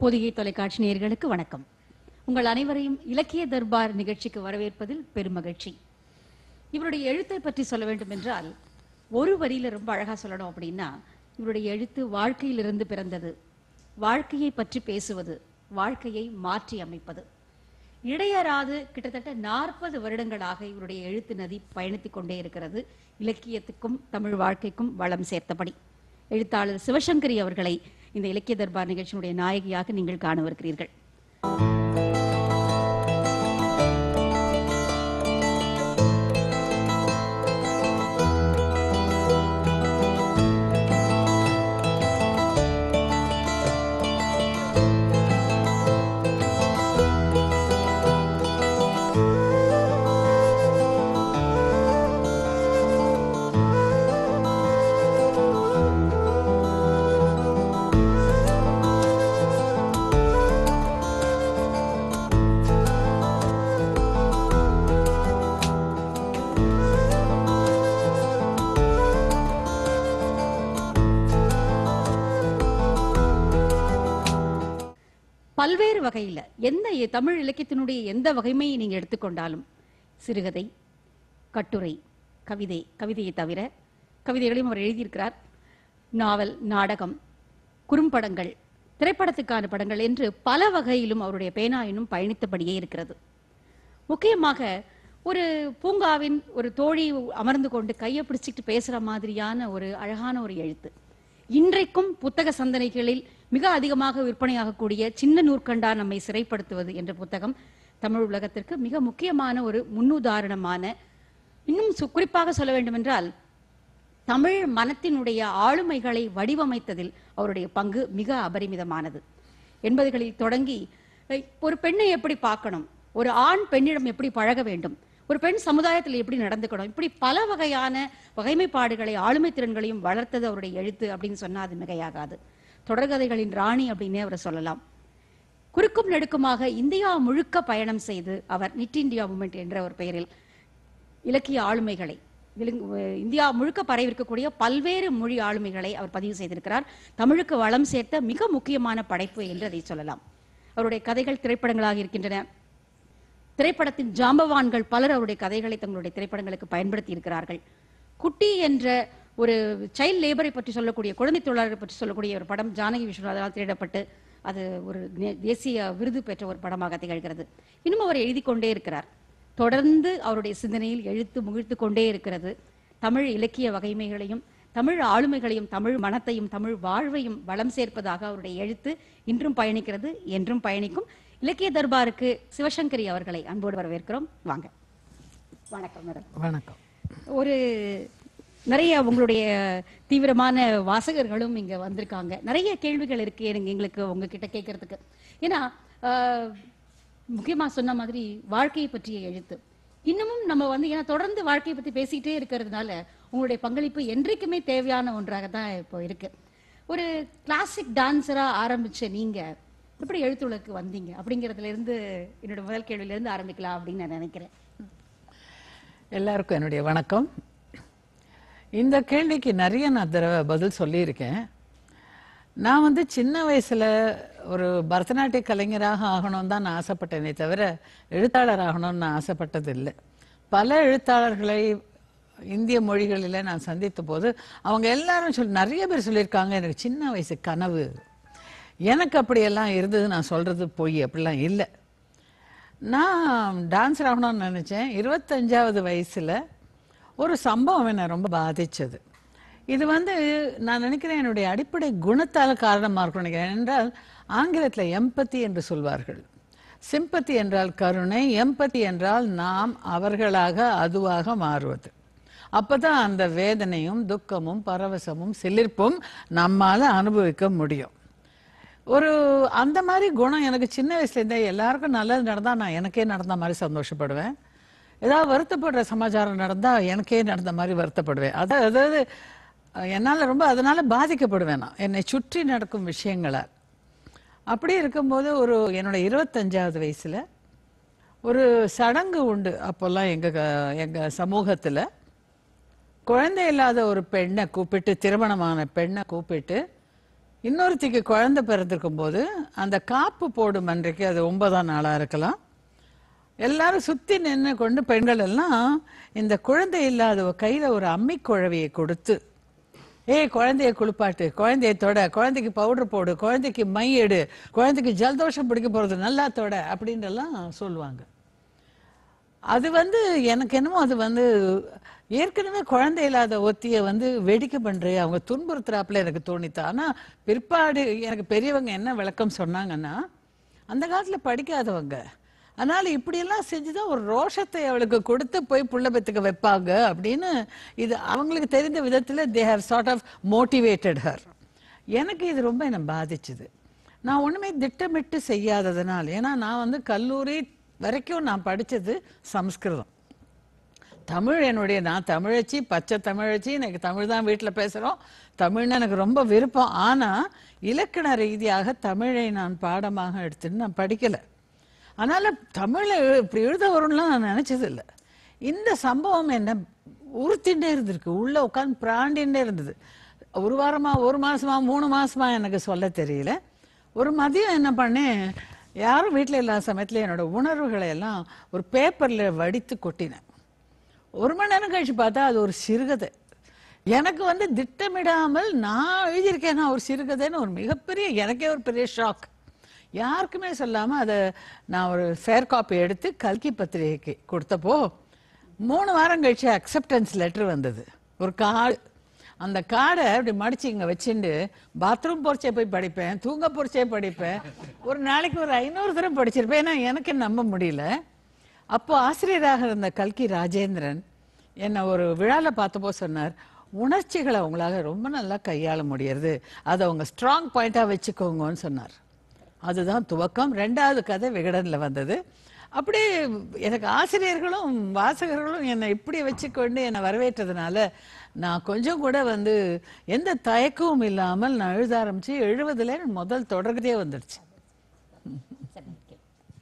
பொதிகை தொலைக்காட்சி நேயர்களுக்கு வணக்கம் உங்கள் அனைவரையும் இலக்கிய தர்பார் நிகழ்ச்சிக்கு வரவேற்பதில் பெருமகிழ்ச்சி இவருடைய எழுத்தை பற்றி சொல்ல வேண்டும் என்றால் ஒரு வரியில ரொம்ப அழகா சொல்லணும் அப்படின்னா இவருடைய எழுத்து வாழ்க்கையிலிருந்து பிறந்தது வாழ்க்கையை பற்றி பேசுவது வாழ்க்கையை மாற்றி அமைப்பது இடையறாது கிட்டத்தட்ட நாற்பது வருடங்களாக இவருடைய எழுத்து நதி பயணித்துக் கொண்டே இருக்கிறது இலக்கியத்துக்கும் தமிழ் வாழ்க்கைக்கும் வளம் சேர்த்தபடி எழுத்தாளர் சிவசங்கரி அவர்களை இந்த இலக்கிய தர்பார் நிகழ்ச்சியினுடைய நாயகியாக நீங்கள் காணவிருக்கிறீர்கள் பல்வேறு வகையில எந்த இ- தமிழ் இலக்கியத்தினுடைய எந்த வகைமையை நீங்க எடுத்துக்கொண்டாலும் சிறுகதை கட்டுரை கவிதை கவிதையை தவிர கவிதைகளையும் அவர் எழுதியிருக்கிறார் நாவல் நாடகம் குறும்படங்கள் திரைப்படத்துக்கான படங்கள் என்று பல வகையிலும் அவருடைய பேனா இன்னும் பயணித்தபடியே இருக்கிறது முக்கியமாக ஒரு பூங்காவின் ஒரு தோழி அமர்ந்து கொண்டு கையை பிடிச்சிட்டு பேசுற மாதிரியான ஒரு அழகான ஒரு எழுத்து இன்றைக்கும் புத்தக சந்தனைகளில் மிக அதிகமாக விற்பனையாகக்கூடிய சின்ன நூற்கண்டா நம்மை சிறைப்படுத்துவது என்ற புத்தகம் தமிழ் உலகத்திற்கு மிக முக்கியமான ஒரு முன்னுதாரணமான இன்னும் சு- குறிப்பாக சொல்ல வேண்டுமென்றால் தமிழ் மனத்தினுடைய ஆளுமைகளை வடிவமைத்ததில் அவருடைய பங்கு மிக அபரிமிதமானது எண்பதுகளில் தொடங்கி அஹ், ஒரு பெண்ணை எப்படி பார்க்கணும் ஒரு ஆண் பெண்ணிடம் எப்படி பழக வேண்டும் ஒரு பெண் சமுதாயத்தில் எப்படி நடந்துக்கணும் இப்படி பல வகையான வகைமைப்பாடுகளை ஆளுமை திறன்களையும் வளர்த்தது அவருடைய எழுத்து அப்படின்னு சொன்னா அது மிகையாகாது தொடர்கதைகளின் ராணி அப்படின்னே அவரை சொல்லலாம் குறுக்கும் நெடுக்குமாக இந்தியா முழுக்க பயணம் செய்து அவர் நிட் இந்தியா மூமெண்ட் என்ற ஒரு பெயரில் இலக்கிய ஆளுமைகளை விழுங்கு- அஹ் இந்தியா முழுக்க பரவிருக்கக்கூடிய பல்வேறு மொழி ஆளுமைகளை அவர் பதிவு செய்திருக்கிறார் தமிழுக்கு வளம் சேர்த்த மிக முக்கியமான படைப்பு என்று அதை சொல்லலாம் அவருடைய கதைகள் திரைப்படங்களாக இருக்கின்றன திரைப்படத்தின் ஜாம்பவான்கள் பலர் அவருடைய கதைகளை தங்களுடைய திரைப்படங்களுக்கு பயன்படுத்தி இருக்கிறார்கள் குட்டி என்ற ஒரு சைல்ட் லேபரை பற்றி சொல்லக்கூடிய குழந்தை தொழிலாளரை பற்றி சொல்லக்கூடிய ஒரு படம் ஜானகி விஸ்வநாதனால் திரையிடப்பட்டு அது ஒரு நே- தேசிய விருது பெற்ற ஒரு படமாக திகழ்கிறது இன்னும் அவர் எழுதி கொண்டே இருக்கிறார் தொடர்ந்து அவருடைய சிந்தனையில் எழுத்து முகிழ்த்து கொண்டே இருக்கிறது தமிழ் இலக்கிய வகைமைகளையும் தமிழ் ஆளுமைகளையும் தமிழ் மனத்தையும் தமிழ் வாழ்வையும் வளம் சேர்ப்பதாக அவருடைய எழுத்து இன்றும் பயணிக்கிறது என்றும் பயணிக்கும் இலக்கிய தர்பாருக்கு சிவசங்கரி அவர்களை அன்போடு வரவேற்கிறோம் வாங்க வணக்கம் மேடம் வணக்கம் ஒரு நிறைய உங்களுடைய தீவிரமான வாசகர்களும் இங்க வந்திருக்காங்க நிறைய கேள்விகள் இருக்கு எனக்கு எங்களுக்கு உங்ககிட்ட கேட்கறதுக்கு ஏன்னா ஆஹ், முக்கியமா சொன்ன மாதிரி வாழ்க்கையை பற்றிய எழுத்து இன்னமும் நம்ம வந்து ஏன்னா தொடர்ந்து வாழ்க்கையை பத்தி பேசிக்கிட்டே இருக்கிறதுனால உங்களுடைய பங்களிப்பு என்றைக்குமே தேவையான ஒன்றாக தான் இப்போ இருக்கு ஒரு கிளாசிக் டான்சரா ஆரம்பிச்ச நீங்க எப்படி எழுத்துலக்கு வந்தீங்க அப்படிங்கறதுல இருந்து என்னோட முதல் கேள்வியில இருந்து ஆரம்பிக்கலாம் அப்படின்னு நான் நினைக்கிறேன் எல்லாருக்கும் என்னுடைய வணக்கம் இந்த கேள்விக்கு நிறைய நான் தடவை பதில் சொல்லியிருக்கேன் நான் வந்து சின்ன வயசுல ஒரு பரதநாட்டிய கலைஞராக ஆகணும்னு தான் நான் ஆசைப்பட்டேனே தவிர எழுத்தாளர் ஆகணும்னு நான் ஆசைப்பட்டது இல்லை பல எழுத்தாளர்களை இந்திய மொழிகளில் நான் சந்தித்த போது அவங்க எல்லாரும் சொல்லி நிறைய பேர் சொல்லியிருக்காங்க எனக்கு சின்ன வயசு கனவு எனக்கு அப்படியெல்லாம் இருந்தது நான் சொல்றது பொய் அப்படிலாம் இல்லை நான் டான்ஸர் ஆகணும்னு நினைச்சேன் இருபத்தஞ்சாவது வயசுல ஒரு சம்பவம் என்னை ரொம்ப பாதிச்சது இது வந்து நான் நினைக்கிறேன் என்னுடைய அடிப்படை குணத்தால் காரணமாக இருக்கும் நினைக்கிறேன் என்றால் ஆங்கிலத்தில் எம்பத்தி என்று சொல்வார்கள் சிம்பத்தி என்றால் கருணை எம்பத்தி என்றால் நாம் அவர்களாக அதுவாக மாறுவது அப்பதான் அந்த வேதனையும் துக்கமும் பரவசமும் சிலிர்ப்பும் நம்மால அனுபவிக்க முடியும் ஒரு அந்த மாதிரி குணம் எனக்கு சின்ன வயசுல இருந்தே எல்லாருக்கும் நல்லது நடந்தா நான் எனக்கே நடந்த மாதிரி சந்தோஷப்படுவேன் ஏதாவது வருத்தப்படுற சமாச்சாரம் நடந்தா எனக்கே நடந்த மாதிரி வருத்தப்படுவேன் அதாவது அதாவது அஹ், என்னால ரொம்ப அதனால பாதிக்கப்படுவேன் நான் என்னை சுற்றி நடக்கும் விஷயங்களை அப்படி இருக்கும்போது ஒரு என்னோட இருபத்தஞ்சாவது வயசுல ஒரு சடங்கு உண்டு அப்போல்லாம் எங்க க- எங்க சமூகத்துல குழந்தை இல்லாத ஒரு பெண்ணை கூப்பிட்டு திருமணமான பெண்ணை கூப்பிட்டு இன்னொருத்திக்கு குழந்தை பிறந்திருக்கும் போது அந்த காப்பு போடும் அன்றைக்கு அது ஒன்பதாம் நாளா இருக்கலாம் எல்லாரும் சுத்தி நின்று கொண்டு பெண்கள் எல்லாம் இந்த குழந்தை இல்லாத கையில ஒரு அம்மி குழவியை கொடுத்து ஏய் குழந்தைய குளிப்பாட்டு குழந்தைய தொட குழந்தைக்கு பவுடர் போடு குழந்தைக்கு மை எடு குழந்தைக்கு ஜலதோஷம் பிடிக்க போறது நல்லா தொட அப்படின்னு எல்லாம் சொல்லுவாங்க அது வந்து எனக்கு என்னமோ அது வந்து ஏற்கனவே குழந்தை இல்லாத ஒத்திய வந்து வேடிக்கை பண்றே அவங்க துன்புறுத்துறாப்புல எனக்கு தோணித்து ஆனா பிற்பாடு எனக்கு பெரியவங்க என்ன விளக்கம் சொன்னாங்கன்னா அந்த காலத்துல படிக்காதவங்க அதனால இப்படியெல்லாம் செஞ்சுதான் ஒரு ரோஷத்தை அவளுக்கு கொடுத்து போய் புள்ள பெத்துக்க வைப்பாங்க அப்படின்னு இது அவங்களுக்கு தெரிந்த விதத்துல they have sort of motivated her எனக்கு இது ரொம்ப என்னை பாதிச்சுது நான் ஒண்ணுமே திட்டமிட்டு செய்யாததுனால ஏன்னா நான் வந்து கல்லூரி வரைக்கும் நான் படிச்சது சம்ஸ்கிருதம் தமிழ் என்னுடைய நான் தமிழச்சி பச்சை தமிழச்சி எனக்கு தமிழ் தான் வீட்டில் பேசுகிறோம் தமிழ்னு எனக்கு ரொம்ப விருப்பம் ஆனால் இலக்கண ரீதியாக தமிழை நான் பாடமாக எடுத்துன்னு நான் படிக்கலை அதனால் தமிழை எழு- இப்படி எழுத வரும்லாம் நான் நினச்சது இல்லை இந்த சம்பவம் என்ன உறுத்திண்டே இருந்திருக்கு உள்ளே உட்காந்து பிராண்டின்னே இருந்தது ஒரு வாரமா ஒரு மாசமா மூணு மாசமா எனக்கு சொல்ல தெரியல ஒரு மதியம் என்ன பண்ணேன் யாரும் வீட்டில் இல்லாத சமயத்தில் என்னோட உணர்வுகளை எல்லாம் ஒரு பேப்பரில் வடித்து கொட்டினேன் ஒரு மணி நேரம் கழிச்சு பார்த்தா அது ஒரு சிறுகதை எனக்கு வந்து திட்டமிடாமல் நான் எழுதியிருக்கேன்னா ஒரு சிறுகதைன்னு ஒரு மிகப்பெரிய எனக்கே ஒரு பெரிய ஷாக் யாருக்குமே சொல்லாம அதை நான் ஒரு ஃபேர் காப்பி எடுத்து கல்கி பத்திரிகைக்கு கொடுத்தப்போ மூணு வாரம் கழிச்சு அக்செப்டன்ஸ் லெட்டர் வந்தது ஒரு கார்டு அந்த கார்டை அப்படி மடிச்சு இங்க வச்சுண்டு பாத்ரூம் பொறிச்சே போய் படிப்பேன் தூங்க பொறிச்சே படிப்பேன் ஒரு நாளைக்கு ஒரு ஐநூறு தரம் படிச்சிருப்பேன் ஏன்னா எனக்கு நம்ப முடியல அப்போ ஆசிரியராக இருந்த கல்கி ராஜேந்திரன் என்னை ஒரு விழால பார்த்தப்போ சொன்னார் உணர்ச்சிகளை உங்களால ரொம்ப நல்லா கையாள முடியறது அதை உங்க ஸ்ட்ராங் பாயிண்டா வச்சுக்கோங்கன்னு சொன்னார் அதுதான் துவக்கம் ரெண்டாவது கதை விகடன்ல வந்தது அப்படியே எனக்கு ஆசிரியர்களும் வாசகர்களும் என்னை இப்படி வச்சுக்கொண்டு என்னை வரவேற்றதுனால நான் கொஞ்சம் கூட வந்து எந்த தயக்கமும் இல்லாமல் நான் எழுத ஆரம்பிச்சு எழுபதுல முதல் தொடர்கதையே வந்துடுச்சு சரி okay.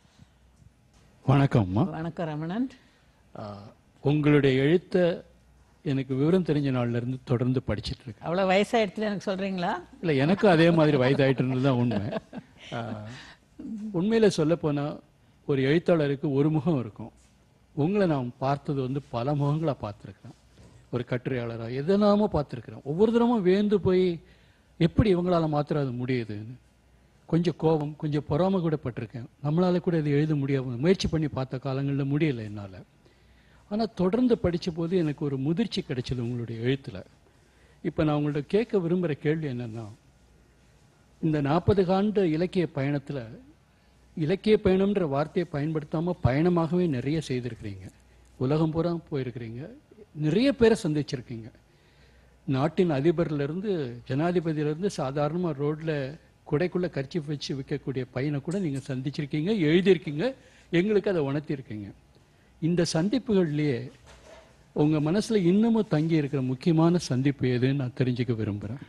வணக்கம்மா வணக்கம் ரமணன் ஆஹ், உங்களுடைய எழுத்த எனக்கு விவரம் தெரிஞ்ச நாள்ல இருந்து தொடர்ந்து படிச்சிட்டு இருக்கேன் அவ்வளவு வயசாயிடுச்சுல எனக்கு சொல்றீங்களா இல்லை எனக்கும் அதே மாதிரி வயதாயிட்டுன்றது தான் உண்மை ஆஹ், உண்மையில சொல்ல போனா ஒரு எழுத்தாளருக்கு ஒரு முகம் இருக்கும் உங்களை நான் பார்த்தது வந்து பல முகங்களா பார்த்துருக்கிறேன் ஒரு கட்டுரையாளராக எதனாமோ பார்த்துருக்கிறேன் ஒவ்வொரு தரமும் வேந்து போய் எப்படி இவங்களால மாத்திரம் அது முடியுதுன்னு கொஞ்சம் கோபம் கொஞ்சம் பொறாமை கூட பட்டிருக்கேன் நம்மளால கூட இது எழுத முடியாம முயற்சி பண்ணி பார்த்த காலங்களில் முடியல என்னால ஆனா தொடர்ந்து படிச்ச போது எனக்கு ஒரு முதிர்ச்சி கிடைச்சது உங்களுடைய எழுத்துல இப்ப நான் உங்கள்ட்ட கேட்க விரும்புற கேள்வி என்னன்னா இந்த நாற்பது ஆண்டு இலக்கிய பயணத்துல இலக்கிய பயணம்ன்ற வார்த்தையை பயன்படுத்தாம பயணமாகவே நிறைய செய்திருக்கிறீங்க உலகம் பூரா போயிருக்கிறீங்க நிறைய பேரை சந்திச்சிருக்கீங்க நாட்டின் அதிபர்ல இருந்து ஜனாதிபதியில இருந்து சாதாரணமா ரோட்ல குடைக்குள்ள கர்ச்சிப் வச்சு விற்கக்கூடிய பையனை கூட நீங்க சந்திச்சிருக்கீங்க எழுதியிருக்கீங்க எங்களுக்கு அதை உணர்த்தியிருக்கீங்க இந்த சந்திப்புகள்லயே உங்க மனசுல இன்னமும் தங்கி இருக்கிற முக்கியமான சந்திப்பு எதுன்னு நான் தெரிஞ்சுக்க விரும்புறேன்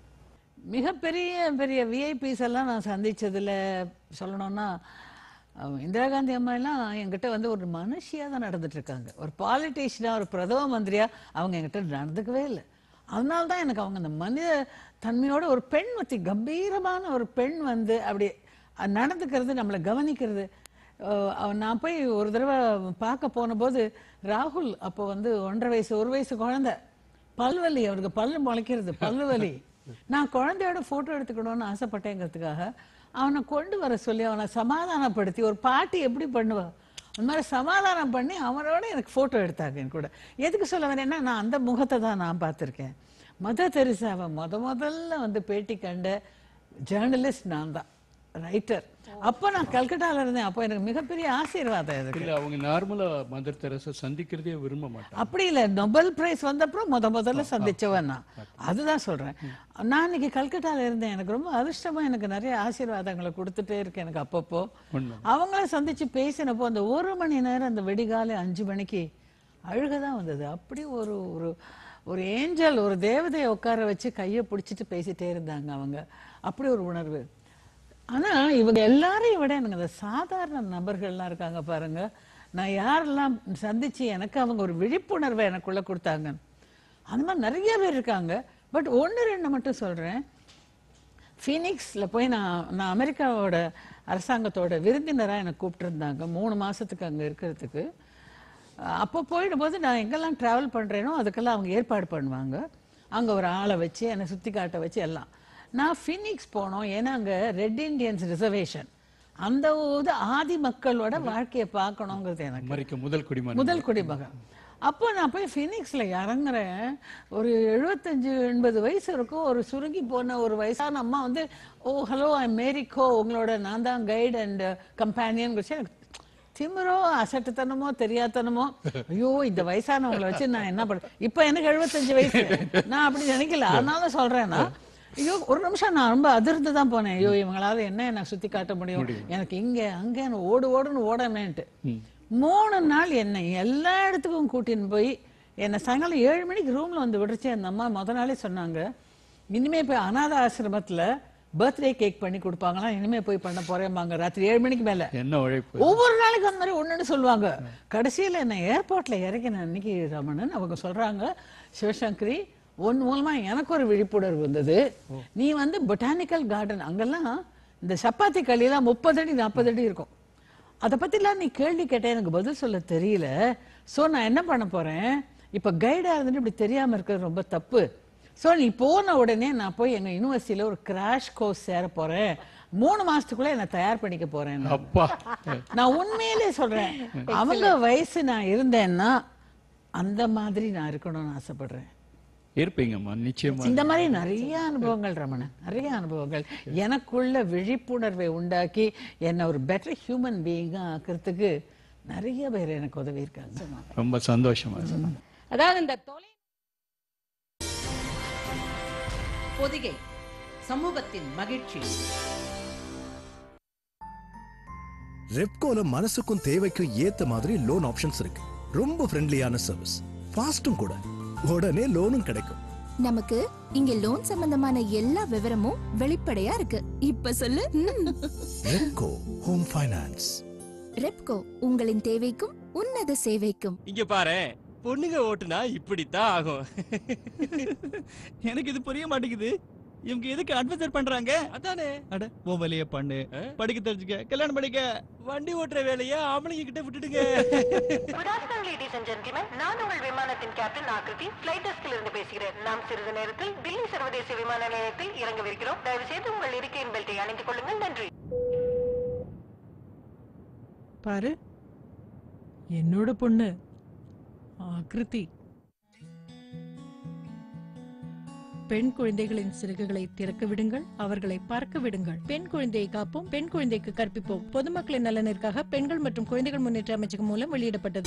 மிகப்பெரிய பெரிய விஐபிஸ் எல்லாம் நான் சந்திச்சதுல சொல்லணும்னா அஹ், இந்திரா காந்தி அம்மா எல்லாம் என்கிட்ட வந்து ஒரு மனுஷியா தான் நடந்துட்டு இருக்காங்க ஒரு பாலிட்டிஷியனா ஒரு பிரதம மந்திரியா அவங்க என்கிட்ட நடந்துக்கவே இல்லை அதனால தான் எனக்கு அவங்க அந்த மனித தன்மையோட ஒரு பெண் ஒத்தி கம்பீரமான ஒரு பெண் வந்து அப்படி அஹ், நடந்துக்கிறது நம்மளை கவனிக்கிறது அஹ், அவ- நான் போய் ஒரு தடவை பார்க்க போன போது ராகுல் அப்போ வந்து ஒன்றரை வயசு ஒரு வயசு குழந்தை பல்வலி அவருக்கு பல்லு முளைக்கிறது பல்லு வலி நான் குழந்தையோட போட்டோ எடுத்துக்கணும்னு ஆசைப்பட்டேங்கிறதுக்காக அவனை கொண்டு வர சொல்லி அவனை சமாதானப்படுத்தி ஒரு பாட்டி எப்படி பண்ணுவா அந்த மாதிரி சமாதானம் பண்ணி அவனோட எனக்கு போட்டோ எடுத்தாங்க என் கூட எதுக்கு சொல்ல வரேன்னா நான் அந்த முகத்தை தான் நான் பார்த்துருக்கேன் மத தெரிசாவை முத முதல்ல வந்து பேட்டி கண்ட ஜேர்னலிஸ்ட் நான் தான் ரைட்டர் அப்போ நான் கல்கட்டால இருந்தேன் அப்போ எனக்கு மிகப்பெரிய ஆசீர்வாதம் இது இல்ல அவங்க நார்மலா மதர் தெரசா சந்திக்கிறதே விரும்ப மாட்டாங்க அப்படி இல்ல நொபல் பிரைஸ் வந்தப்புறம் முத முதல்ல சந்திச்சவன் நான் அதுதான் சொல்றேன் நான் இன்னைக்கு கல்கட்டால இருந்தேன் எனக்கு ரொம்ப அதிர்ஷ்டமா எனக்கு நிறைய ஆசீர்வாதங்களை கொடுத்துட்டே இருக்கு எனக்கு அப்பப்போ உண்மை அவங்கள சந்திச்சு பேசினப்போ அந்த ஒரு மணி நேரம் அந்த வெடிகாலை அஞ்சு மணிக்கு அழுகதான் வந்தது அப்படி ஒரு ஒரு ஒரு ஏஞ்சல் ஒரு தேவதையை உட்கார வச்சு கையை பிடிச்சிட்டு பேசிட்டே இருந்தாங்க அவங்க அப்படி ஒரு உணர்வு ஆனா இவங்க எல்லாரையும் விட எனக்கு அந்த சாதாரண நபர்கள்லாம் இருக்காங்க பாருங்க நான் யாரெல்லாம் சந்திச்சு எனக்கு அவங்க ஒரு விழிப்புணர்வை எனக்குள்ள கொடுத்தாங்க அந்த மாதிரி நிறைய பேர் இருக்காங்க பட் ஒன்று ரெண்டு மட்டும் சொல்றேன் ஃபீனிக்ஸில் போய் நான் நான் அமெரிக்காவோட அரசாங்கத்தோட விருந்தினராக என்னை கூப்பிட்டுருந்தாங்க மூணு மாதத்துக்கு அங்கே இருக்கிறதுக்கு அஹ் அப்போ போயிடும்போது நான் எங்கெல்லாம் ட்ராவல் பண்ணுறேனோ அதுக்கெல்லாம் அவங்க ஏற்பாடு பண்ணுவாங்க அங்கே ஒரு ஆளை வச்சு என்னை சுற்றி காட்ட வச்சு எல்லாம் நான் ஃபினிக்ஸ் போனோம் ஏன்னா அங்கே ரெட் இண்டியன்ஸ் ரிசர்வேஷன் அந்த ஒரு ஆதி மக்களோட வாழ்க்கையை பார்க்கணுங்கிறது எனக்கு அமெரிக்க முதல் குடிமகன் முதல் குடிமகன் அப்போ நான் போய் ஃபினிக்ஸில் இறங்குறேன் ஒரு எழுபத்தஞ்சு எண்பது வயசு இருக்கும் ஒரு சுருங்கி போன ஒரு வயசான அம்மா வந்து ஓ ஹலோ ஐ மேரிக்கோ உங்களோட நான் தான் கைடு அண்ட் கம்பேனியன் எனக்கு திமிரோ அசட்டுத்தனமோ தெரியாதனமோ ஐயோ இந்த வயசானவங்களை வச்சு நான் என்ன பண்ண இப்போ எனக்கு எழுபத்தஞ்சு வயசு நான் அப்படி நினைக்கல அதனால சொல்றேன்னா ஐயோ ஒரு நிமிஷம் நான் ரொம்ப அதிர்ந்து தான் போனேன் ஐயோ இவங்களால என்ன என்ன சுத்தி காட்ட முடியும் எனக்கு இங்க அங்க ஓடு ஓடுன்னு ஓடமேன்ட்டு மூணு நாள் என்னை எல்லா இடத்துக்கும் கூட்டின்னு போய் என்னை சாயங்காலம் ஏழு மணிக்கு ரூம்ல வந்து விடுச்சு அந்த அம்மா முத நாளே சொன்னாங்க இனிமே போய் அனாத ஆசிரமத்துல பர்த்டே கேக் பண்ணி கொடுப்பாங்களாம் இனிமே போய் பண்ண போறேம்பாங்க ராத்திரி ஏழு மணிக்கு மேல என்ன உழைப்பு ஒவ்வொரு நாளைக்கு அந்த மாதிரி ஒண்ணுன்னு சொல்லுவாங்க கடைசியில என்ன ஏர்போர்ட்ல இறக்கின அன்னைக்கு ரமணன் அவங்க சொல்றாங்க சிவசங்கரி உன் மூலமா எனக்கு ஒரு விழிப்புணர்வு வந்தது நீ வந்து பொட்டானிக்கல் கார்டன் அங்கெல்லாம் இந்த சப்பாத்தி களியெல்லாம் முப்பது அடி நாற்பது அடி இருக்கும் அதை பத்திலாம் நீ கேள்வி கேட்ட எனக்கு பதில் சொல்ல தெரியல சோ நான் என்ன பண்ண போறேன் இப்ப கைடா இருந்துட்டு இப்படி தெரியாம இருக்கிறது ரொம்ப தப்பு சோ நீ போன உடனே நான் போய் எங்க யூனிவர்சிட்டியில ஒரு கிராஷ் கோர்ஸ் சேர போறேன் மூணு மாசத்துக்குள்ள என்ன தயார் பண்ணிக்க போறேன் நான். அப்பா நான் உண்மையிலே சொல்றேன் அவங்க வயசு நான் இருந்தேன்னா அந்த மாதிரி நான் இருக்கணும்னு ஆசைப்படுறேன் இருப்பீங்கம்மா நிச்சயமா இந்த மாதிரி நிறைய அனுபவங்கள் ரமணன் நிறைய அனுபவங்கள் எனக்குள்ள விழிப்புணர்வை உண்டாக்கி என்னை ஒரு பெட்டர் ஹியூமன் பீயிங்கா ஆக்கிறதுக்கு நிறைய பேர் எனக்கு உதவி இருக்காங்க ரொம்ப சந்தோஷமா இருக்கு. அதாவது இந்த தொலை பொதிகை சமூகத்தின் மகிழ்ச்சி ரெப்கோல மனசுக்கும் தேவைக்கும் ஏத்த மாதிரி லோன் ஆப்ஷன்ஸ் இருக்கு ரொம்ப ஃப்ரெண்ட்லியான சர்வீஸ் ஃபாஸ்டும் கூட உடனே லோனும் கிடைக்கும் நமக்கு இங்க லோன் சம்பந்தமான எல்லா விவரமும் வெளிப்படையா இருக்கு இப்ப சொல்லு ம். ரெப்கோ ஹோம் ஃபைனான்ஸ் ரெப்கோ உங்களின் தேவைக்கும் உன்னத சேவைக்கும் இங்க பாரு பொண்ணுங்க ஓட்டுனா இப்படித்தான் ஆகும் எனக்கு இது புரிய மாட்டேங்குது இவங்க எதுக்கு அட்வைசர் பண்றாங்க அதானே அட உன் வேலைய பண்ணு படிக்க தெரிஞ்சுக்க கல்யாணம் படிக்க வண்டி ஓட்டுற வேலைய ஆம்பளைங்க கிட்ட விட்டுடுங்க good afternoon ladies and gentlemen நான் உங்கள் விமானத்தின் கேப்டன் ஆக்ருதி ஃபிளைட் டெஸ்கில் இருந்து பேசுகிறேன் நாம் சிறிது நேரத்தில் தில்லி சர்வதேச விமான நிலையத்தில் இறங்கவிருக்கிறோம் தயவு செய்து உங்கள் இருக்கையின் பெல்ட்டை அணிந்து கொள்ளுங்கள் நன்றி பாரு என்னோட பொண்ணு ஆக்ருதி பெண் குழந்தைகளின் சிறகுகளை திறக்க விடுங்கள் அவர்களை பறக்க விடுங்கள் பெண் குழந்தையை காப்போம் பெண் குழந்தைக்கு கற்பிப்போம் பொதுமக்களின் நலனிற்காக பெண்கள் மற்றும் குழந்தைகள் முன்னேற்ற அமைச்சகம் மூலம் வெளியிடப்பட்டது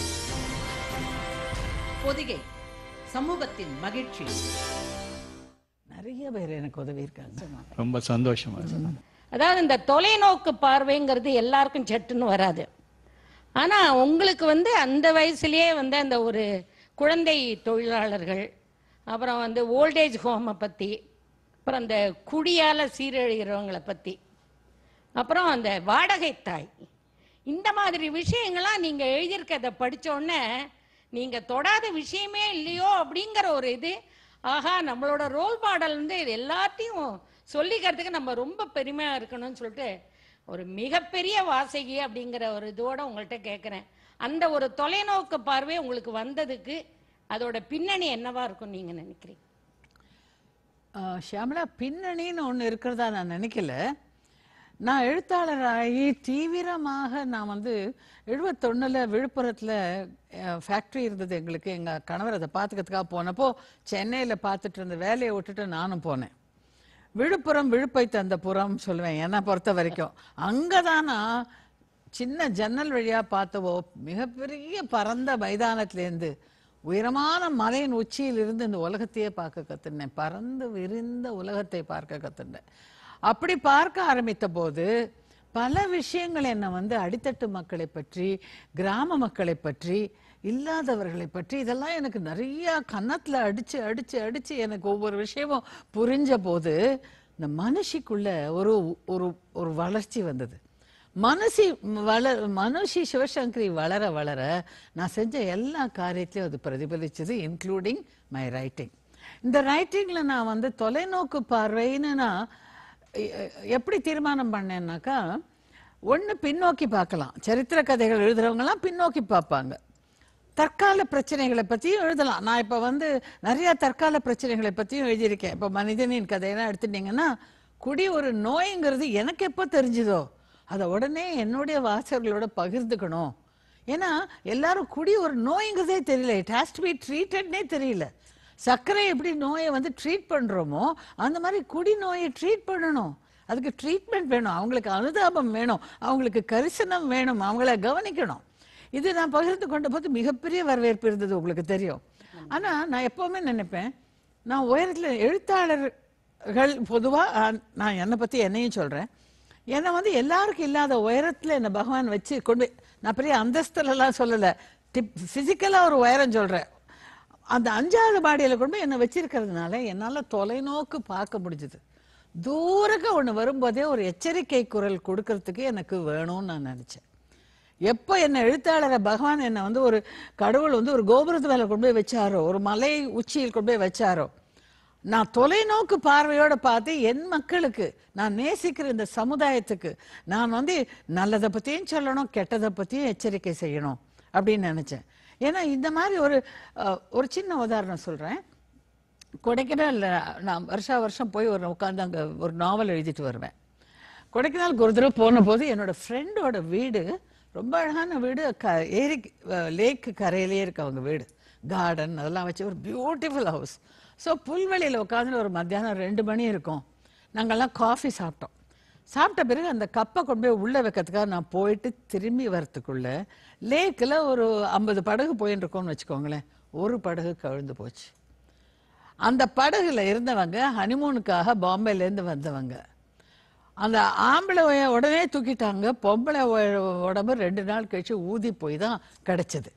பொதிகை சமூகத்தின் மகிழ்ச்சி நிறைய பேர் எனக்கு உதவி இருக்காங்க ரொம்ப சந்தோஷமா இருக்கு. அதாவது இந்த தொலைநோக்கு பார்வைங்கிறது எல்லாருக்கும் சட்டுன்னு வராது ஆனா உங்களுக்கு வந்து அந்த வயசுலயே வந்து அந்த ஒரு குழந்தை தொழிலாளர்கள் அப்புறம் வந்து ஓல்டேஜ் ஹோமை பத்தி அப்புறம் அந்த குடியால சீரழிகிறவங்களை பத்தி அப்புறம் அந்த வாடகை தாய் இந்த மாதிரி விஷயங்கள்லாம் நீங்க எழுதியிருக்கிறத படிச்ச உடனே நீங்க தொடாத விஷயமே இல்லையோ அப்படிங்கிற ஒரு இது ஆஹா நம்மளோட ரோல் மாடல் வந்து இது எல்லாத்தையும் சொல்லிக்கிறதுக்கு நம்ம ரொம்ப பெருமையா இருக்கணும்னு சொல்லிட்டு ஒரு மிகப்பெரிய வாசகி அப்படிங்கிற ஒரு இதோட உங்கள்கிட்ட கேட்குறேன் அந்த ஒரு தொலைநோக்கு பார்வை உங்களுக்கு வந்ததுக்கு அதோட பின்னணி என்னவா இருக்கும் நீங்க நினைக்கிறீங்க ஆஹ் ஷியாமளா பின்னணின்னு ஒண்ணு இருக்கிறதா நான் நினைக்கல நான் எழுத்தாளராகி தீவிரமாக நான் வந்து எழுபத்தொன்னுல விழுப்புரத்துல ஃபேக்ட்ரி இருந்தது எங்களுக்கு எங்க கணவர் அதை பார்த்துக்கிறதுக்காக போனப்போ சென்னையில பார்த்துட்டு இருந்த வேலையை விட்டுட்டு நானும் போனேன் விழுப்புரம் விழுப்பை தந்த புறம் சொல்லுவேன் என்னை பொறுத்த வரைக்கும் அங்கதான் நான் சின்ன ஜன்னல் வழியா பார்த்தவோ மிகப்பெரிய பரந்த மைதானத்திலேருந்து உயரமான மலையின் உச்சியில் இருந்து இந்த உலகத்தையே பார்க்க கத்துனேன் பறந்து விரிந்த உலகத்தை பார்க்க கத்துனேன் அப்படி பார்க்க ஆரம்பித்த போது பல விஷயங்கள் என்னை வந்து அடித்தட்டு மக்களை பற்றி கிராம மக்களை பற்றி இல்லாதவர்களை பற்றி இதெல்லாம் எனக்கு நிறைய கன்னத்துல அடிச்சு அடிச்சு அடிச்சு எனக்கு ஒவ்வொரு விஷயமும் புரிஞ்ச போது இந்த மனுஷிக்குள்ள ஒரு ஒரு ஒரு வளர்ச்சி வந்தது மனசி வள மனுஷி சிவசங்கரி வளர வளர நான் செஞ்ச எல்லா காரியத்திலையும் அது பிரதிபலிச்சது இன்க்ளூடிங் மை ரைட்டிங் இந்த ரைட்டிங்ல நான் வந்து தொலைநோக்கு பார்வைன்னு நான் எ- எப்படி தீர்மானம் பண்ணேன்னாக்கா ஒண்ணு பின்னோக்கி பார்க்கலாம் சரித்திர கதைகள் எழுதுறவங்கலாம் பின்னோக்கி பார்ப்பாங்க தற்கால பிரச்சனைகளை பற்றியும் எழுதலாம் நான் இப்போ வந்து நிறைய தற்கால பிரச்சனைகளை பற்றியும் எழுதியிருக்கேன் இப்போ மனிதனின் கதையெல்லாம் எடுத்துட்டீங்கன்னா குடி ஒரு நோய்ங்கிறது எனக்கு எப்போ தெரிஞ்சுதோ அதை உடனே என்னுடைய வாசகர்களோட பகிர்ந்துக்கணும் ஏன்னா எல்லாரும் குடி ஒரு நோய்ங்கிறதே தெரியல இட் ஹேஸ் டு பி ட்ரீட்டட்னே தெரியல சர்க்கரை எப்படி நோயை வந்து ட்ரீட் பண்ணுறோமோ அந்த மாதிரி குடி நோயை ட்ரீட் பண்ணணும் அதுக்கு ட்ரீட்மெண்ட் வேணும் அவங்களுக்கு அனுதாபம் வேணும் அவங்களுக்கு கரிசனம் வேணும் அவங்கள கவனிக்கணும் இது நான் பகிர்ந்து கொண்ட போது மிகப்பெரிய வரவேற்பு இருந்தது உங்களுக்கு தெரியும் ஆனா நான் எப்பவுமே நினைப்பேன் நான் உயரத்துல எழுத்தாளர்கள் பொதுவா அஹ், நான் என்னை பத்தி என்னையும் சொல்றேன் என்னை வந்து எல்லாருக்கும் இல்லாத உயரத்துல என்னை பகவான் வச்சு கொண்டு போய் நான் பெரிய அந்தஸ்துல எல்லாம் சொல்லல டிப் பிசிக்கலா ஒரு உயரம் சொல்றேன் அந்த அஞ்சாவது மாடியில கொண்டு போய் என்னை வச்சிருக்கிறதுனால என்னால தொலைநோக்கு பார்க்க முடிஞ்சது தூரக்க ஒண்ணு வரும்போதே ஒரு எச்சரிக்கை குரல் கொடுக்கறதுக்கு எனக்கு வேணும்னு நான் நினைச்சேன் எப்போ என்ன எழுத்தாளரை பகவான் என்னை வந்து ஒரு கடவுள் வந்து ஒரு கோபுரத்து மேல கொண்டு போய் வச்சாரோ ஒரு மலை உச்சியில் கொண்டு போய் வச்சாரோ நான் தொலைநோக்கு பார்வையோட பார்த்து என் மக்களுக்கு நான் நேசிக்கிற இந்த சமுதாயத்துக்கு நான் வந்து நல்லதை பத்தியும் சொல்லணும் கெட்டதை பத்தியும் எச்சரிக்கை செய்யணும் அப்படின்னு நினைச்சேன் ஏன்னா இந்த மாதிரி ஒரு அஹ், ஒரு சின்ன உதாரணம் சொல்றேன் கொடைக்கானல் நான் வருஷா வருஷம் போய் ஒரு உட்காந்து அங்கே ஒரு நாவல் எழுதிட்டு வருவேன் கொடைக்கானலுக்கு ஒரு தடவை போன போது என்னோட ஃப்ரெண்டோட வீடு ரொம்ப அழகான வீடு க ஏரி லேக்கு கரையிலே இருக்கு அவங்க வீடு கார்டன் அதெல்லாம் வச்சு ஒரு பியூட்டிஃபுல் ஹவுஸ் ஸோ புல்வெளியில் உட்காந்து ஒரு மத்தியானம் ரெண்டு மணி இருக்கும் நாங்கெல்லாம் காஃபி சாப்பிட்டோம் சாப்பிட்ட பிறகு அந்த கப்பை கொண்டு போய் உள்ளே வைக்கிறதுக்காக நான் போயிட்டு திரும்பி வரத்துக்குள்ள லேக்கில் ஒரு ஐம்பது படகு போயின்னு இருக்கோம்னு வச்சுக்கோங்களேன் ஒரு படகு கவிழ்ந்து போச்சு அந்த படகுல இருந்தவங்க ஹனிமூனுக்காக பாம்பேலேருந்து வந்தவங்க அந்த ஆம்பளை உய- உடனே தூக்கிட்டாங்க பொம்பளை உய- உடம்பு ரெண்டு நாள் கழிச்சு ஊதி போய் தான் கிடைச்சது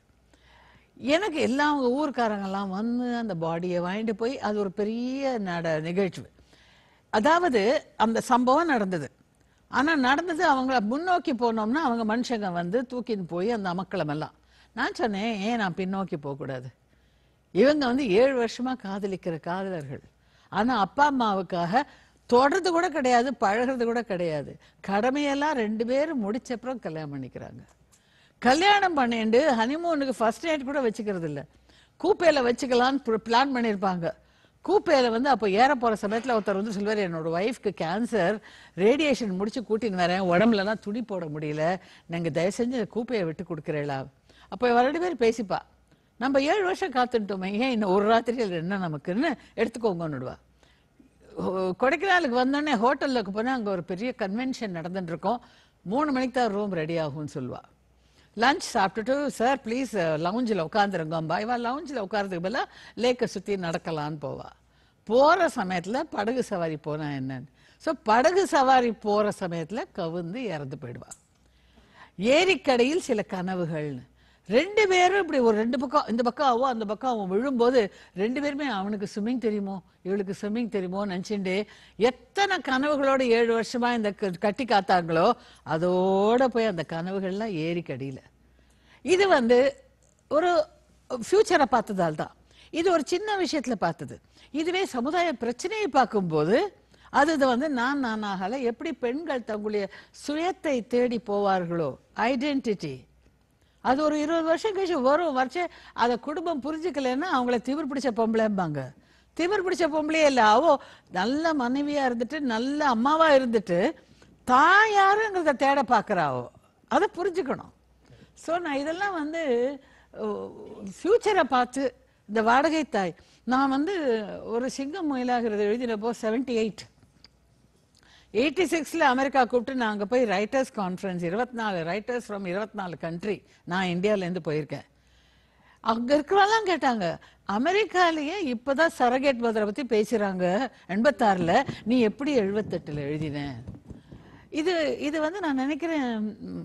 எனக்கு எல்லா அவங்க ஊர்க்காரங்கெல்லாம் வந்து அந்த பாடியை வாங்கிட்டு போய் அது ஒரு பெரிய நட நிகழ்ச்சி அதாவது அந்த சம்பவம் நடந்தது ஆனா நடந்தது அவங்கள முன்னோக்கி போனோம்னா அவங்க மனுஷங்க வந்து தூக்கின்னு போய் அந்த அமக்களம் எல்லாம் நான் சொன்னேன் ஏன் நான் பின்னோக்கி போகக்கூடாது இவங்க வந்து ஏழு வருஷமா காதலிக்கிற காதலர்கள் ஆனா அப்பா அம்மாவுக்காக தொடர்றது கூட கிடையாது பழகுறது கூட கிடையாது கடமையெல்லாம் ரெண்டு பேரும் முடிச்சப்புறம் கல்யாணம் பண்ணிக்கிறாங்க கல்யாணம் பண்ணிட்டு ஹனிமூனுக்கு ஃபர்ஸ்ட் நைட் கூட வச்சுக்கிறது இல்ல கூப்பையில வச்சுக்கலான்னு பிளான் பண்ணியிருப்பாங்க கூப்பையில வந்து அப்போ ஏற போற சமயத்துல ஒருத்தர் வந்து சொல்வார் என்னோட ஒய்ஃப்க்கு கேன்சர் ரேடியேஷன் முடிச்சு கூட்டின்னு வரேன் உடம்புலலாம் துணி போட முடியல நீங்க தயவு செஞ்சு கூப்பையை விட்டு கொடுக்குறீங்களா அப்போ இவ ரெண்டு பேரும் பேசிப்பா நம்ம ஏழு வருஷம் காத்துட்டோமே ஏன் இன்னும் ஒரு ராத்திரியில் என்ன நமக்குன்னு எடுத்துக்கோங்கன்னுடுவா ஹோ- கொடைக்கானலுக்கு வந்தோடனே ஹோட்டலுக்கு போனால் அங்கே ஒரு பெரிய கன்வென்ஷன் நடந்துட்டு இருக்கோம் மூணு மணிக்கு தான் ரூம் ரெடி ஆகும்னு சொல்லுவா லஞ்ச் சாப்பிட்டுட்டு சார் ப்ளீஸ் லவுஞ்சில் உட்காந்துருங்க பாய்வா லவுஞ்சில் உட்காரதுக்கு பதிலாக லேக்கை சுற்றி நடக்கலான்னு போவா போகிற சமயத்தில் படகு சவாரி போனா என்னன்னு ஸோ படகு சவாரி போகிற சமயத்தில் கவுந்து இறந்து போயிடுவா ஏரிக்கடையில் சில கனவுகள்னு ரெண்டு பேரும் இப்படி ஒரு ரெண்டு பக்கம் இந்த பக்கம் அவன் அந்த பக்கம் அவன் விழும்போது ரெண்டு பேருமே அவனுக்கு ஸ்விம்மிங் தெரியுமோ இவளுக்கு ஸ்விம்மிங் தெரியுமோ நினச்சிண்டு எத்தனை கனவுகளோட ஏழு வருஷமா இந்த க- கட்டி காத்தாங்களோ அதோட போய் அந்த கனவுகள்லாம் ஏரிக்கடியில் இது வந்து ஒரு ஃபியூச்சரை பார்த்ததால் தான் இது ஒரு சின்ன விஷயத்துல பார்த்தது இதுவே சமுதாய பிரச்சனையை பார்க்கும்போது அது இது வந்து நான் நானாகல எப்படி பெண்கள் தங்களுடைய சுயத்தை தேடி போவார்களோ ஐடென்டிட்டி அது ஒரு இருபது வருஷம் கழிச்சு வரும் வருஷம் அதை குடும்பம் புரிஞ்சுக்கலைன்னா அவங்கள திமிர் பிடிச்ச பொம்பளைம்பாங்க திமிர் பிடிச்ச பொம்பளையே இல்லை அவோ நல்ல மனைவியா இருந்துட்டு நல்ல அம்மாவா இருந்துட்டு தான் யாருங்கிறத தேட பார்க்கறாவோ அதை புரிஞ்சுக்கணும் ஸோ நான் இதெல்லாம் வந்து ஃப்யூச்சரை பார்த்து இந்த வாடகை தாய் நான் வந்து ஒரு சிங்கம் முயலாகிறது எழுதினப்போ செவன்டி எயிட் எயிட்டி சிக்ஸில் அமெரிக்கா கூப்பிட்டு நான் அங்கே போய் ரைட்டர்ஸ் கான்ஃபரன்ஸ் இருபத்தி நாலு ரைட்டர்ஸ் ஃப்ரம் இருபத்தி நாலு கண்ட்ரி நான் இந்தியாவிலேருந்து போயிருக்கேன் அங்கே இருக்கிறவெல்லாம் கேட்டாங்க அமெரிக்காலேயே இப்போதான் சரகேட் பதரை பற்றி பேசுகிறாங்க எண்பத்தாறில் நீ எப்படி எழுபத்தெட்டில் எழுதின இது இது வந்து நான் நினைக்கிறேன் ம்,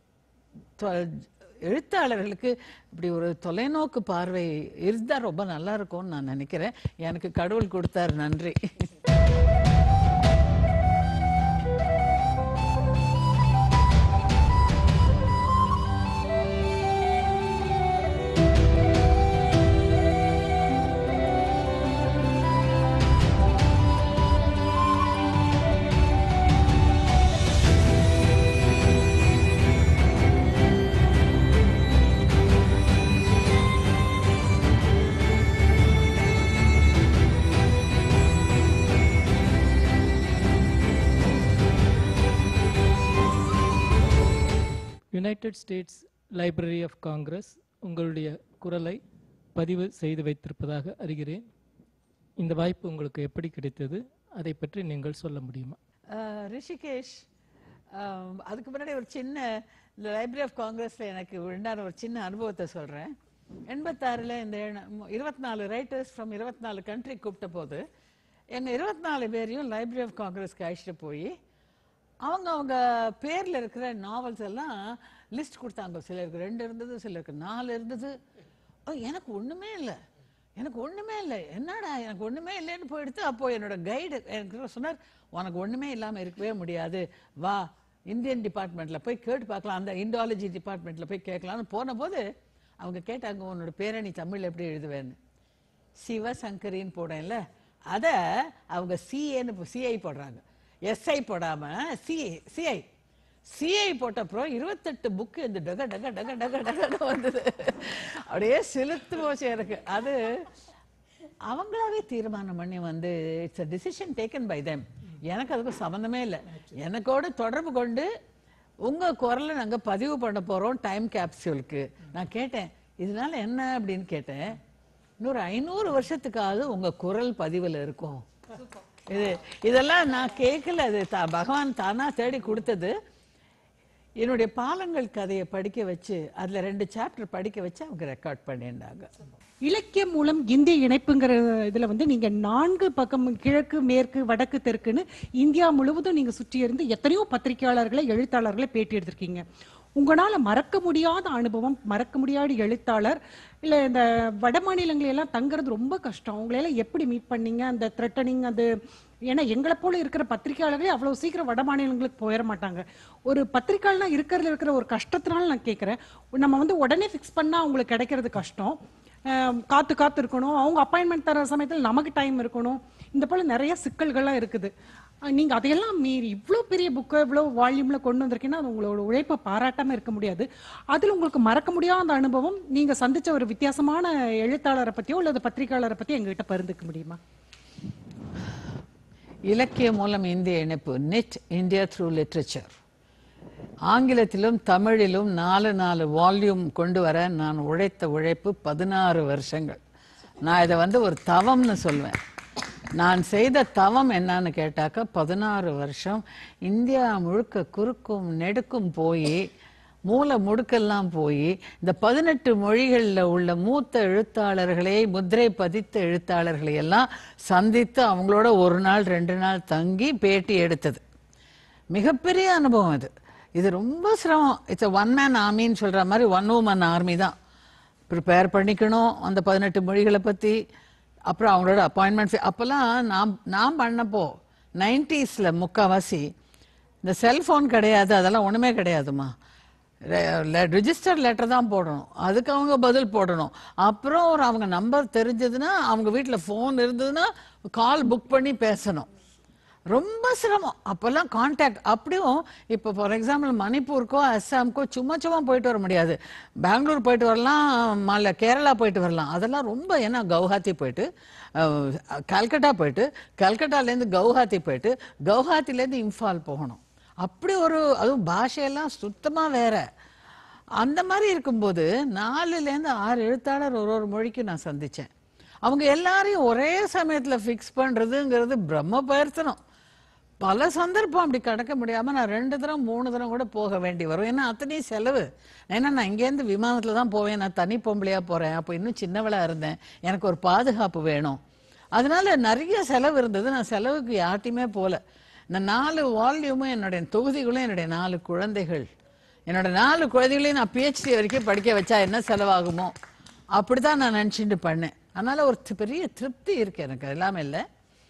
தொ- எழுத்தாளர்களுக்கு இப்படி ஒரு தொலைநோக்கு பார்வை இருந்தால் ரொம்ப நல்லா இருக்கும்னு நான் நினைக்கிறேன் எனக்கு கடவுள் கொடுத்தார் நன்றி United States library of Congress உங்களுடைய குரலை பதிவு செய்து வைத்திருப்பதாக அறிகிறேன் இந்த வாய்ப்பு உங்களுக்கு எப்படி கிடைத்தது அதை பற்றி நீங்கள் சொல்ல முடியுமா அஹ், ரிஷிகேஷ் அஹ், அதுக்கு முன்னாடி ஒரு சின்ன இந்த லைப்ரரி ஆஃப் காங்கிரஸ்ல எனக்கு உண்டான ஒரு சின்ன அனுபவத்தை சொல்றேன் எண்பத்தாறுல இந்த இருபத்தி நாலு ரைட்டர்ஸ் ஃப்ரம் இருபத்தி நாலு கண்ட்ரி கூப்பிட்ட போது எங்க இருபத்தி நாலு பேரையும் லைப்ரரி ஆஃப் காங்கிரஸ்க்கு அழைச்சிட்டு போய் அவங்க அவங்க பேர்ல இருக்கிற நாவல்ஸ் எல்லாம் லிஸ்ட் கொடுத்தாங்க சிலருக்கு ரெண்டு இருந்தது சிலருக்கு நாலு இருந்தது ஓ, எனக்கு ஒண்ணுமே இல்லை எனக்கு ஒண்ணுமே இல்லை என்னடா எனக்கு ஒண்ணுமே இல்லைன்னு போயிடுத்து அப்போ என்னோட கைடு எனக்கு சொன்னார் உனக்கு ஒண்ணுமே இல்லாம இருக்கவே முடியாது வா இந்தியன் டிபார்ட்மெண்ட்ல போய் கேட்டு பார்க்கலாம் அந்த இண்டாலஜி டிபார்ட்மெண்ட்ல போய் கேட்கலாம்னு போன போது அவங்க கேட்டாங்க உன்னோட பேரை நீ தமிழ்ல எப்படி எழுதுவேன்னு சிவசங்கரின்னு போடேன்ல அத அவங்க சிஏன்னு சிஐ போடுறாங்க எஸ்ஐ போடாம சிஐ சிஐ சிஐ போட்ட அப்புறம் இருபத்தெட்டு புக்கு இந்த டக டக டக டக டக வந்தது அப்படியே செலுத்து போச்சு எனக்கு அது அவங்களாவே தீர்மானம் பண்ணி வந்து it's a decision taken by them எனக்கு அதுக்கு சம்மந்தமே இல்லை எனக்கோட தொடர்பு கொண்டு உங்க குரலை நாங்க பதிவு பண்ண போறோம் டைம் கேப்சூலுக்கு நான் கேட்டேன் இதனால என்ன அப்படின்னு கேட்டேன் இன்னொரு ஐநூறு வருஷத்துக்காவது உங்க குரல் பதிவுல இருக்கும் இது இதெல்லாம் நான் கேட்கல அது தா- பகவான் தானா தேடி கொடுத்தது என்னுடைய பாலங்கள் கதையை படிக்க வச்சு அதுல ரெண்டு சாப்டர் படிக்க வச்சு அவங்க ரெக்கார்ட் பண்ணியிருந்தாங்க இலக்கியம் மூலம் இந்திய இணைப்புங்கிற இதுல வந்து நீங்க நான்கு பக்கம் கிழக்கு மேற்கு வடக்கு தெற்குன்னு இந்தியா முழுவதும் நீங்க சுற்றி இருந்து எத்தனையோ பத்திரிகையாளர்களை எழுத்தாளர்களை பேட்டி எடுத்திருக்கீங்க உங்களால மறக்க முடியாத அனுபவம் மறக்க முடியாத எழுத்தாளர் இல்ல இந்த வட மாநிலங்கள் எல்லாம் தங்குறது ரொம்ப கஷ்டம் உங்களையெல்லாம் எப்படி மீட் பண்ணீங்க அந்த த்ரெட்டனிங் அது ஏன்னா எங்களை போல இருக்கிற பத்திரிகையாளர்களே அவ்வளவு சீக்கிரம் வட மாநிலங்களுக்கு போயிட மாட்டாங்க ஒரு பத்திரிகையாளனா இருக்கிறதுல இருக்கிற ஒரு கஷ்டத்தினால நான் கேட்கிறேன் நம்ம வந்து உடனே ஃபிக்ஸ் பண்ணா அவங்களுக்கு கிடைக்கிறது கஷ்டம் அஹ் காத்து காத்து இருக்கணும் அவங்க அப்பாயின்மெண்ட் தர சமயத்தில் நமக்கு டைம் இருக்கணும் இந்த போல நிறைய சிக்கல்கள்லாம் இருக்குது அஹ் நீங்க அதையெல்லாம் மீறி இவ்வளோ பெரிய புக்கை இவ்வளோ வால்யூம்ல கொண்டு வந்திருக்கீங்கன்னா அது உங்களோட உழைப்பை பாராட்டாம இருக்க முடியாது அதுல உங்களுக்கு மறக்க முடியாத அனுபவம் நீங்க சந்திச்ச ஒரு வித்தியாசமான எழுத்தாளரை பத்தியோ அல்லது பத்திரிகையாளரை பத்தி எங்ககிட்ட பகிர்ந்துக்க முடியுமா இலக்கிய மூலம் இந்திய இணைப்பு நெட் இந்தியா த்ரூ லிட்ரேச்சர் ஆங்கிலத்திலும் தமிழிலும் நாலு நாலு வால்யூம் கொண்டு வர நான் உழைத்த உழைப்பு பதினாறு வருஷங்கள் நான் இதை வந்து ஒரு தவம்னு சொல்வேன் நான் செய்த தவம் என்னன்னு கேட்டாக்கா பதினாறு வருஷம் இந்தியா முழுக்க குறுக்கும் நெடுக்கும் போய் மூல முடுக்கெல்லாம் போய் இந்த பதினெட்டு மொழிகளில் உள்ள மூத்த எழுத்தாளர்களை முத்திரை பதித்த எழுத்தாளர்களை எல்லாம் சந்தித்து அவங்களோட ஒரு நாள் ரெண்டு நாள் தங்கி பேட்டி எடுத்தது மிகப்பெரிய அனுபவம் இது இது ரொம்ப சிரமம் இட்ஸ் ஒன் மேன் ஆர்மின்னு சொல்ற மாதிரி ஒன் உமன் ஆர்மி தான் ப்ரிப்பேர் பண்ணிக்கணும் அந்த பதினெட்டு மொழிகளை பத்தி அப்புறம் அவங்களோட அப்பாயின்மெண்ட்ஸ் அப்போல்லாம் நான் நான் பண்ணப்போ நைன்டிஸில் முக்கால்வாசி இந்த செல்ஃபோன் கிடையாது அதெல்லாம் ஒன்றுமே கிடையாதுமா ரிஜிஸ்டர் லெட்டர் தான் போடணும் அதுக்கு அவங்க பதில் போடணும் அப்புறம் ஒரு அவங்க நம்பர் தெரிஞ்சதுன்னா அவங்க வீட்டில் ஃபோன் இருந்ததுன்னா கால் புக் பண்ணி பேசணும் ரொம்ப சிரமம் அப்போல்லாம் கான்டாக்ட் அப்படியும் இப்போ ஃபார் எக்ஸாம்பிள் மணிப்பூருக்கோ அஸ்ஸாமுக்கோ சும்மா சும்மா போயிட்டு வர முடியாது பெங்களூர் போயிட்டு வரலாம் மல்ல கேரளா போயிட்டு வரலாம் அதெல்லாம் ரொம்ப ஏன்னா கவுஹாத்தி போயிட்டு அஹ், கல்கட்டா போயிட்டு கல்கட்டாலேருந்து கவுஹாத்தி போயிட்டு கவுஹாத்திலேருந்து இம்ஃபால் போகணும் அப்படி ஒரு அதுவும் பாஷையெல்லாம் சுத்தமாக வேற அந்த மாதிரி இருக்கும்போது நாலுலேருந்து ஆறு எழுத்தாளர் ஒரு ஒரு மொழிக்கு நான் சந்திச்சேன் அவங்க எல்லாரையும் ஒரே சமயத்தில் ஃபிக்ஸ் பண்ணுறதுங்கிறது பிரம்ம பயிர்த்தனம் பல சந்தர்ப்பம் அப்படி கடக்க முடியாம நான் ரெண்டு தரம் மூணு தரம் கூட போக வேண்டி வரும் ஏன்னா அத்தனையும் செலவு ஏன்னா நான் இங்கேருந்து விமானத்துல தான் போவேன் நான் தனி பொம்பளையா போறேன் அப்போ இன்னும் சின்னவளா இருந்தேன் எனக்கு ஒரு பாதுகாப்பு வேணும் அதனால நிறைய செலவு இருந்தது நான் செலவுக்கு யார்ட்டையுமே போல இந்த நாலு வால்யூமும் என்னுடைய தொகுதிகளும் என்னுடைய நாலு குழந்தைகள் என்னோட நாலு குழந்தைகளையும் நான் பிஹெச்டி வரைக்கும் படிக்க வச்சா என்ன செலவாகுமோ அப்படிதான் நான் நினச்சிட்டு பண்ணேன் அதனால ஒரு தி- பெரிய திருப்தி இருக்கு எனக்கு எல்லாமே இல்லை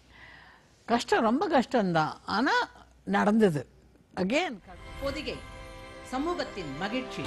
கஷ்டம் ரொம்ப கஷ்டம்தான் ஆனா நடந்தது அகெயின் பொதிகை சமூகத்தின் மகிழ்ச்சி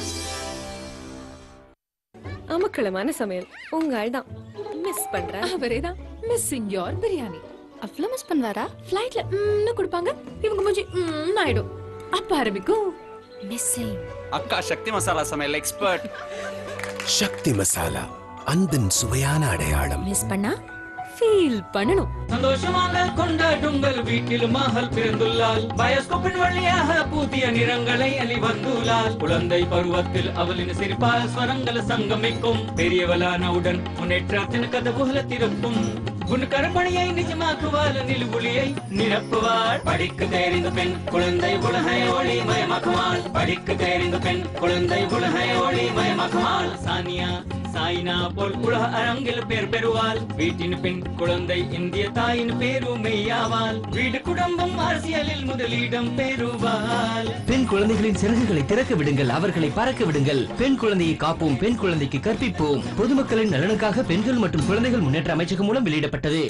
அமக்களமான சமையல் உங்க ஆள் தான் மிஸ் பண்றேன் அவரே தான் மிஸ்ஸிங் யோர் பிரியாணி அவ்வளோ மிஸ் பண்ணுவாரா ஃப்ளைட்ல ம்னு கொடுப்பாங்க இவங்க மூஞ்சி ம் ஆயிடும் அப்ப ஆரம்பிக்கும் மிஸ்ஸிங் அக்கா சக்தி மசாலா சமையல் எக்ஸ்பர்ட் சக்தி மசாலா அன்பின் சுவையான அடையாளம் மிஸ் பண்ணா ஃபீல் பண்ணணும் சந்தோஷமாக கொண்டாடுங்கள் வீட்டில் மகள் பிறந்துள்ளாள் பயோஸ்கோப்பின் வழியாக புதிய நிறங்களை அலி வந்துள்ளாள் குழந்தை பருவத்தில் அவளின் சிரிப்பால் ஸ்வரங்கள் சங்கமிக்கும் பெரியவளானவுடன் முன்னேற்றத்தின் கதவுகளை திறக்கும் உன் கருப்பணியை நிஜமாக்குவாள் நிலுபுலியை நிரப்புவாள் படிக்க தெரிந்த பெண் குழந்தை உலகை ஒளி மயமாக்குவாள் படிக்க தெரிந்த பெண் குழந்தை உலகை ஒளி மயமாக்குவாள் சானியா சாய்னா போல் உலக அரங்கில் பேர் பெறுவாள் வீட்டின் பெண் குழந்தை இந்திய தாயின் பேருமையாவாள் வீடு குடும்பம் அரசியலில் முதலிடம் பெறுவாள் பெண் குழந்தைகளின் சிறகுகளை திறக்க விடுங்கள் அவர்களை பறக்க விடுங்கள் பெண் குழந்தையை காப்போம் பெண் குழந்தைக்கு கற்பிப்போம் பொதுமக்களின் நலனுக்காக பெண்கள் மற்றும் குழந்தைகள் முன்னேற்ற அமைச்சகம் மூலம் வெளியிடப்பட்டது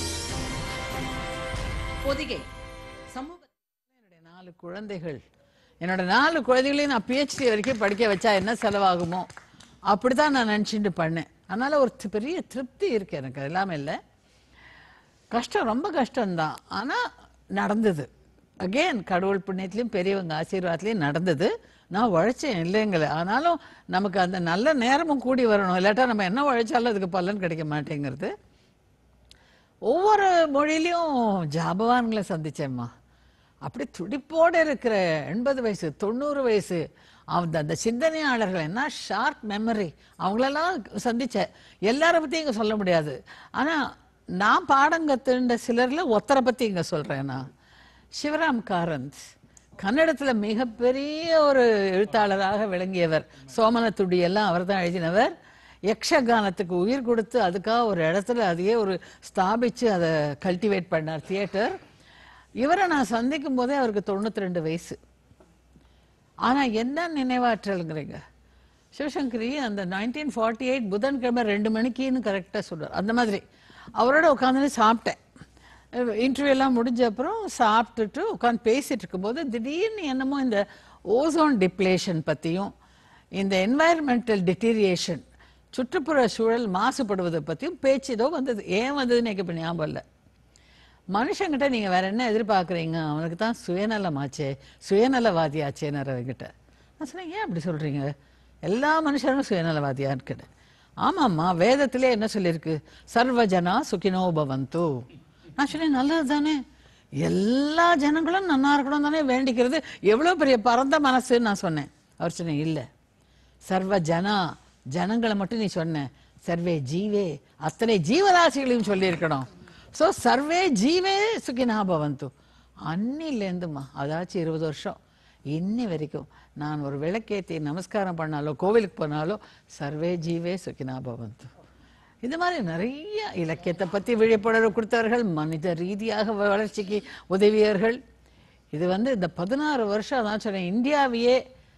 பொதிகை சமூக நாலு குழந்தைகள் என்னோட நாலு குழந்தைகளையும் நான் பிஹெச்டி வரைக்கும் படிக்க வச்சா என்ன செலவாகுமோ அப்படிதான் நான் நினச்சிட்டு பண்ணேன் அதனால ஒரு தி- பெரிய திருப்தி இருக்கு எனக்கு அது எல்லாமே இல்லை கஷ்டம் ரொம்ப கஷ்டம்தான் ஆனா நடந்தது அகெயின் கடவுள் புண்ணியத்திலையும் பெரியவங்க ஆசீர்வாதத்துலையும் நடந்தது நான் உழைச்சேன் இல்லைங்களே ஆனாலும் நமக்கு அந்த நல்ல நேரமும் கூடி வரணும் இல்லாட்டா நம்ம என்ன உழைச்சாலும் அதுக்கு பலன் கிடைக்க மாட்டேங்கிறது ஒவ்வொரு மொழியிலையும் ஜாபவான்களை சந்திச்சேம்மா அப்படி துடிப்போடு இருக்கிற எண்பது வயசு தொண்ணூறு வயசு அந்த அந்த சிந்தனையாளர்கள் என்ன ஷார்ப் மெமரி அவங்களெல்லாம் சந்திச்சேன் எல்லார பற்றியும் இங்கே சொல்ல முடியாது ஆனால் நான் பாடம் கத்துண்ட சிலரில் ஒருத்தரை பற்றி இங்கே சொல்கிறேன் நான் சிவராம் காரந்த் கன்னடத்தில் மிகப்பெரிய ஒரு எழுத்தாளராக விளங்கியவர் சோமனத்துடி எல்லாம் அவர் தான் எழுதினவர் யக்ஷகானத்துக்கு உயிர் கொடுத்து அதுக்காக ஒரு இடத்துல அதையே ஒரு ஸ்தாபிச்சு அதை கல்டிவேட் பண்ணார் தியேட்டர் இவரை நான் சந்திக்கும் போதே அவருக்கு தொண்ணூத்தி ரெண்டு வயசு ஆனா என்ன நினைவாற்றல்ங்கிறீங்க சிவசங்கரி அந்த நைன்டீன் ஃபார்ட்டி எயிட் புதன்கிழமை ரெண்டு மணிக்குன்னு கரெக்டாக சொல்றார் அந்த மாதிரி அவரோட உட்காந்து சாப்பிட்டேன் இன்டர்வியூ எல்லாம் முடிஞ்ச அப்புறம் சாப்பிட்டுட்டு உட்காந்து பேசிட்டு இருக்கும்போது திடீர்னு என்னமோ இந்த ஓசோன் டிப்ளேஷன் பற்றியும் இந்த என்வாயர்மெண்டல் டிட்டீரியேஷன் சுற்றுப்புற சூழல் மாசுபடுவதை பற்றியும் பேச்சு ஏதோ வந்தது ஏன் வந்ததுன்னு எனக்கு இப்போ ஞாபகம் இல்லை மனுஷங்கிட்ட நீங்க வேற என்ன எதிர்பார்க்குறீங்க அவனுக்கு தான் சுயநலமாச்சே சுயநலவாதியாச்சேன்னு அவங்கிட்ட நான் சொன்னேன் ஏன் அப்படி சொல்றீங்க எல்லா மனுஷனும் சுயநலவாதியா இருக்கேன் ஆமாம்மா வேதத்திலே என்ன சொல்லியிருக்கு சர்வஜனா சுகினோ பவந்து நான் சொன்னேன் நல்லது தானே எல்லா ஜனங்களும் நன்னா இருக்கணும் தானே வேண்டிக்கிறது எவ்வளவு பெரிய பரந்த மனசுன்னு நான் சொன்னேன் அவர் சொன்னேன் இல்லை சர்வ ஜனா ஜனங்களை மட்டும் நீ சொன்ன சர்வே ஜீவே அத்தனை ஜீவராசிகளையும் சொல்லியிருக்கணும் ஸோ சர்வே ஜீவே சுகினா பவந்து அன்னிலேருந்துமா அதாச்சும் இருபது வருஷம் இன்னி வரைக்கும் நான் ஒரு விளக்கேத்தி நமஸ்காரம் பண்ணாலோ கோவிலுக்கு போனாலோ சர்வே ஜீவே சுகினா பவந்து இது மாதிரி நிறைய இலக்கியத்தை பற்றி விழிப்புணர்வு கொடுத்தவர்கள் மனித ரீதியாக வளர்ச்சிக்கு உதவியவர்கள் இது வந்து இந்த பதினாறு வருஷம் நான் சொன்னேன் இந்தியாவையே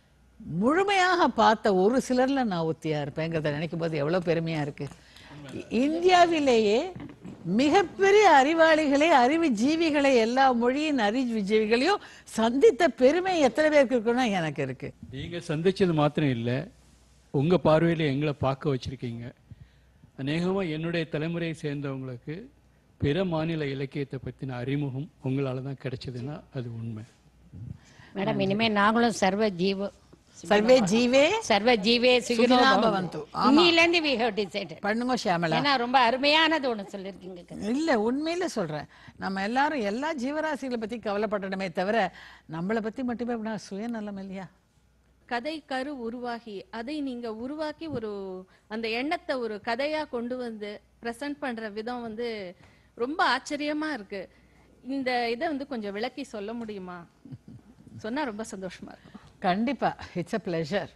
முழுமையாக பார்த்த ஒரு சிலர்ல நான் ஒத்தியா இருப்பேங்கிறத நினைக்கும் போது எவ்வளவு பெருமையா இருக்கு இ- இந்தியாவிலேயே மிகப்பெரிய அறிவாளிகளை அறிவு ஜீவிகளை எல்லா மொழியின் அறிவு ஜீவிகளையும் சந்தித்த பெருமை எத்தனை பேருக்கு இருக்குன்னா எனக்கு இருக்கு நீங்க சந்திச்சது மாத்திரம் இல்ல உங்க பார்வையில எங்களை பார்க்க வச்சிருக்கீங்க அநேகமா என்னுடைய தலைமுறையை சேர்ந்தவங்களுக்கு பிற மாநில இலக்கியத்தை பத்தின அறிமுகம் உங்களால தான் கிடைச்சதுன்னா அது உண்மை மேடம் இனிமே நாங்களும் சர்வ ஜீவ சர்வே ஜீவே சர்வ ஜீவே சுகினோ சுகினோ பவந்து. பவந்து. ஆமா. இன்னிலேருந்து we have decided. பண்ணுங்க ஷியாமலா ஏன்னா ரொம்ப அருமையானது ஒண்ணு சொல்லிருக்கீங்க இல்ல உண்மையில சொல்றேன் நம்ம எல்லாரும் எல்லா ஜீவராசிகளை பத்தி கவலைப்படணுமே தவிர நம்மளை பத்தி மட்டுமே அப்படின்னா சுயநலம் இல்லையா கதை கரு உருவாகி அதை நீங்க உருவாக்கி ஒரு அந்த எண்ணத்தை ஒரு கதையா கொண்டு வந்து பிரசன்ட் பண்ற விதம் வந்து ரொம்ப ஆச்சரியமா இருக்கு இந்த இதை வந்து கொஞ்சம் விளக்கி சொல்ல முடியுமா சொன்னா ரொம்ப சந்தோஷமா இருக்கும் கண்டிப்பா இட்ஸ் அ பிளஷர்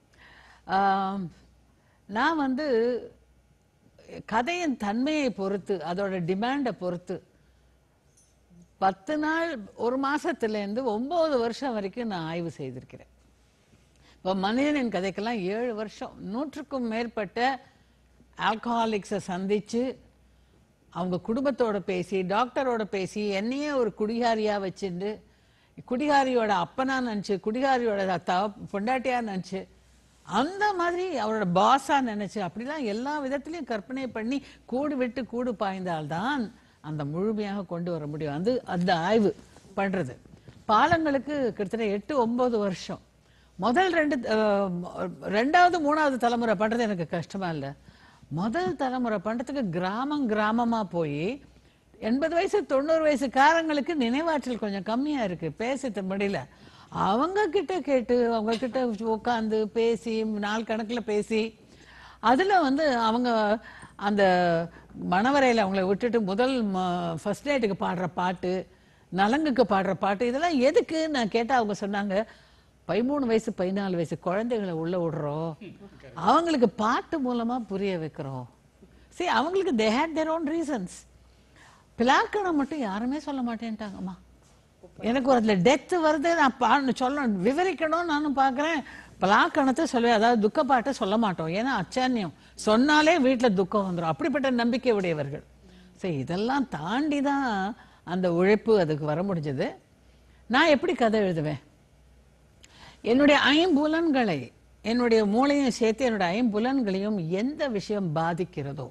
நான் வந்து கதையின் தன்மையை பொறுத்து அதோட டிமாண்டை பொறுத்து பத்து நாள் ஒரு மாசத்துல இருந்து ஒன்பது வருஷம் வரைக்கும் நான் ஆய்வு செய்திருக்கிறேன் இப்போ மனிதனின் கதைக்கெல்லாம் ஏழு வருஷம் நூற்றுக்கும் மேற்பட்ட ஆல்கஹாலிக்ஸை சந்திச்சு அவங்க குடும்பத்தோட பேசி டாக்டரோட பேசி என்னையே ஒரு குடிகாரியா வச்சுண்டு குடிகாரியோட அப்பனா நினச்சி குடிகாரியோட த பொண்டாட்டியா நினச்சி அந்த மாதிரி அவரோட பாஸா நினைச்சு அப்படிலாம் எல்லா விதத்திலையும் கற்பனை பண்ணி கூடு விட்டு கூடு பாய்ந்தால்தான் அந்த முழுமையாக கொண்டு வர முடியும் அது அந்த ஆய்வு பண்றது பாலங்களுக்கு கிட்டத்தட்ட எட்டு ஒன்பது வருஷம் முதல் ரெண்டு அஹ், ரெண்டாவது மூணாவது தலைமுறை பண்றது எனக்கு கஷ்டமா இல்லை முதல் தலைமுறை பண்றதுக்கு கிராமம் கிராமமா போய் எண்பது வயசு தொண்ணூறு வயசு காரங்களுக்கு நினைவாற்றல் கொஞ்சம் கம்மியா இருக்கு பேச முடியல அவங்க கிட்ட கேட்டு அவங்க கிட்ட உட்காந்து பேசி நாள் கணக்குல பேசி அதுல வந்து அவங்க அந்த மணவரையில அவங்கள விட்டுட்டு முதல் ஃபர்ஸ்ட் நைட்டுக்கு பாடுற பாட்டு நலங்குக்கு பாடுற பாட்டு இதெல்லாம் எதுக்கு நான் கேட்டா அவங்க சொன்னாங்க பதிமூணு வயசு பதினாலு வயசு குழந்தைகளை உள்ள விடுறோம் அவங்களுக்கு பாட்டு மூலமா புரிய வைக்கிறோம் சரி அவங்களுக்கு they had their own reasons பிளாக்கணம் மட்டும் யாருமே சொல்ல மாட்டேன்ட்டாங்கம்மா எனக்கு ஒரு அதில் டெத்து வருது நான் பாடணும் சொல்லணும் விவரிக்கணும் நானும் பார்க்குறேன் பிளாக்கணத்தை சொல்லுவேன் அதாவது துக்க பாட்டை சொல்ல மாட்டோம் ஏன்னா அச்சான்யம் சொன்னாலே வீட்டில் துக்கம் வந்துடும் அப்படிப்பட்ட நம்பிக்கை உடையவர்கள் சரி இதெல்லாம் தாண்டி தான் அந்த உழைப்பு அதுக்கு வர முடிஞ்சது நான் எப்படி கதை எழுதுவேன் என்னுடைய ஐம்புலன்களை என்னுடைய மூளையும் சேர்த்து என்னுடைய ஐம்புலன்களையும் எந்த விஷயம் பாதிக்கிறதோ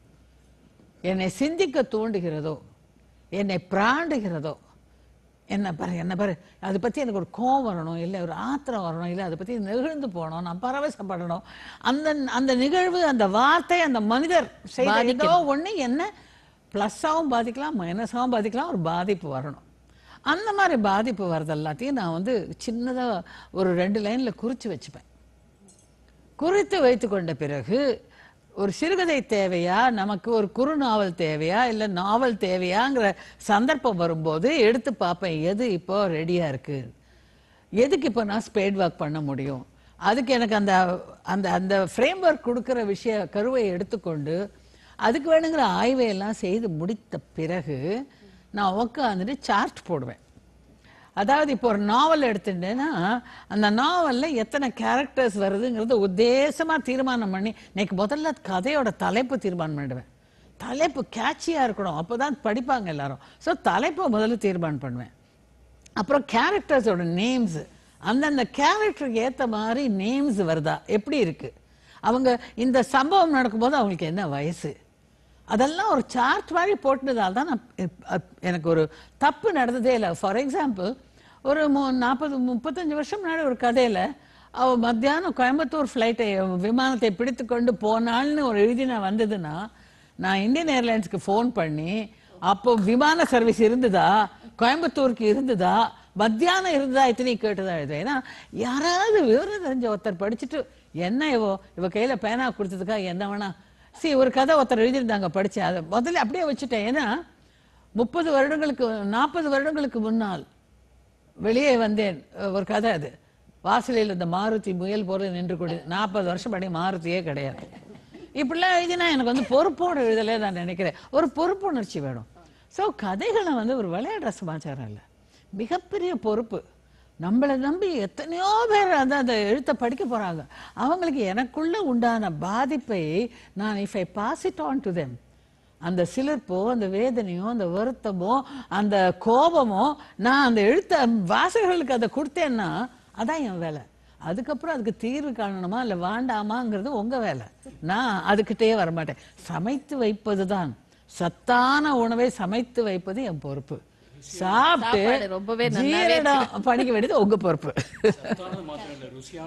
என்னை சிந்திக்க தூண்டுகிறதோ என்னை பிராண்டுகிறதோ என்ன பாரு என்ன பாரு அதை பற்றி எனக்கு ஒரு கோவம் வரணும் இல்லை ஒரு ஆத்திரம் வரணும் இல்லை அதை பற்றி நெகிழ்ந்து போகணும் நான் பரவசப்படணும் அந்த அந்த நிகழ்வு அந்த வார்த்தை அந்த மனிதர் செய்த ஏதோ ஒன்று என்ன ப்ளஸ்ஸாகவும் பாதிக்கலாம் மைனஸாகவும் பாதிக்கலாம் ஒரு பாதிப்பு வரணும் அந்த மாதிரி பாதிப்பு வர்றது எல்லாத்தையும் நான் வந்து சின்னதாக ஒரு ரெண்டு லைனில் குறித்து வச்சுப்பேன் குறித்து வைத்து கொண்ட பிறகு ஒரு சிறுகதை தேவையா நமக்கு ஒரு குறு நாவல் தேவையா இல்லை நாவல் தேவையாங்கிற சந்தர்ப்பம் வரும்போது எடுத்து பார்ப்பேன் எது இப்போ ரெடியாக இருக்கு எதுக்கு இப்போ நான் ஸ்பேட் ஒர்க் பண்ண முடியும் அதுக்கு எனக்கு அந்த அந்த அந்த ஃப்ரேம் ஒர்க் கொடுக்குற விஷய கருவை எடுத்துக்கொண்டு அதுக்கு வேணுங்கிற ஆய்வை எல்லாம் செய்து முடித்த பிறகு நான் உட்காந்துட்டு சார்ட் போடுவேன் அதாவது இப்போ ஒரு நாவல் எடுத்துட்டேன்னா அந்த நாவல்ல எத்தனை கேரக்டர்ஸ் வருதுங்கிறது உத்தேசமா தீர்மானம் பண்ணி இன்னைக்கு முதல்ல கதையோட தலைப்பு தீர்மானம் பண்ணிடுவேன் தலைப்பு கேட்சியா இருக்கணும் அப்பதான் படிப்பாங்க எல்லாரும் ஸோ தலைப்பை முதல்ல தீர்மானம் பண்ணுவேன் அப்புறம் கேரக்டர்ஸோட நேம்ஸ் அந்தந்த கேரக்டருக்கு ஏத்த மாதிரி நேம்ஸ் வருதா எப்படி இருக்கு அவங்க இந்த சம்பவம் நடக்கும்போது அவங்களுக்கு என்ன வயசு அதெல்லாம் ஒரு சார்ட் மாதிரி போட்டுனதால தான் நான் இப்- அப்- எனக்கு ஒரு தப்பு நடந்ததே இல்லை ஃபார் எக்ஸாம்பிள் ஒரு மு- நாற்பது முப்பத்தஞ்சு வருஷம் முன்னாடி ஒரு கதையில அவ மத்தியானம் கோயம்புத்தூர் ஃப்ளைட்டை விமானத்தை பிடித்து கொண்டு போனாள்னு ஒரு எழுதினா வந்ததுன்னா நான் இந்தியன் ஏர்லைன்ஸ்க்கு ஃபோன் பண்ணி அப்போ விமான சர்வீஸ் இருந்ததா கோயம்புத்தூருக்கு இருந்ததா மத்தியானம் இருந்ததா இத்தனை கேட்டுதான் எழுதுவேன் ஏன்னா யாராவது விவரம் தெரிஞ்ச ஒருத்தர் படிச்சுட்டு என்ன இவோ இவ கையில பேனா கொடுத்ததுக்கா என்ன வேணா சி ஒரு கதை ஒருத்தர் எழுதியிருந்தாங்க படிச்சேன் அதை முதல்ல அப்படியே வச்சுட்டேன் ஏன்னா முப்பது வருடங்களுக்கு நாற்பது வருடங்களுக்கு முன்னால் வெளியே வந்தேன் அஹ் ஒரு கதை அது வாசலில் இந்த மாருதி முயல் போல நின்று கொடு நாற்பது வருஷம் படி மாருதியே கிடையாது இப்படிலாம் எழுதினா எனக்கு வந்து பொறுப்போடு எழுதலே நான் நினைக்கிறேன் ஒரு பொறுப்புணர்ச்சி வேணும் ஸோ கதைகளை வந்து ஒரு விளையாடுற சமாச்சாரம் இல்லை மிகப்பெரிய பொறுப்பு நம்மளை நம்பி எத்தனையோ பேர் அந்த அந்த எழுத்தை படிக்க போறாங்க அவங்களுக்கு எனக்குள்ள உண்டான பாதிப்பை நான் if I pass it on to them அந்த சிலிர்ப்போ அந்த வேதனையோ அந்த வருத்தமோ அந்த கோபமோ நான் அந்த எழுத்த வாசகர்களுக்கு அதை கொடுத்தேன்னா அதான் என் வேலை அதுக்கப்புறம் அதுக்கு தீர்வு காணணுமா இல்லை வேண்டாமாங்கிறது உங்க வேலை நான் அதுக்கிட்டே வரமாட்டேன் சமைத்து வைப்பது தான் சத்தான உணவை சமைத்து வைப்பது என் பொறுப்பு சாப்பாடு சாப்பிட்டு ரொம்பவே நல்லாவே ஜீரணம் பண்ணிக்க வேண்டியது உங்க பொறுப்பு மாத்திரம் இல்ல ருசியான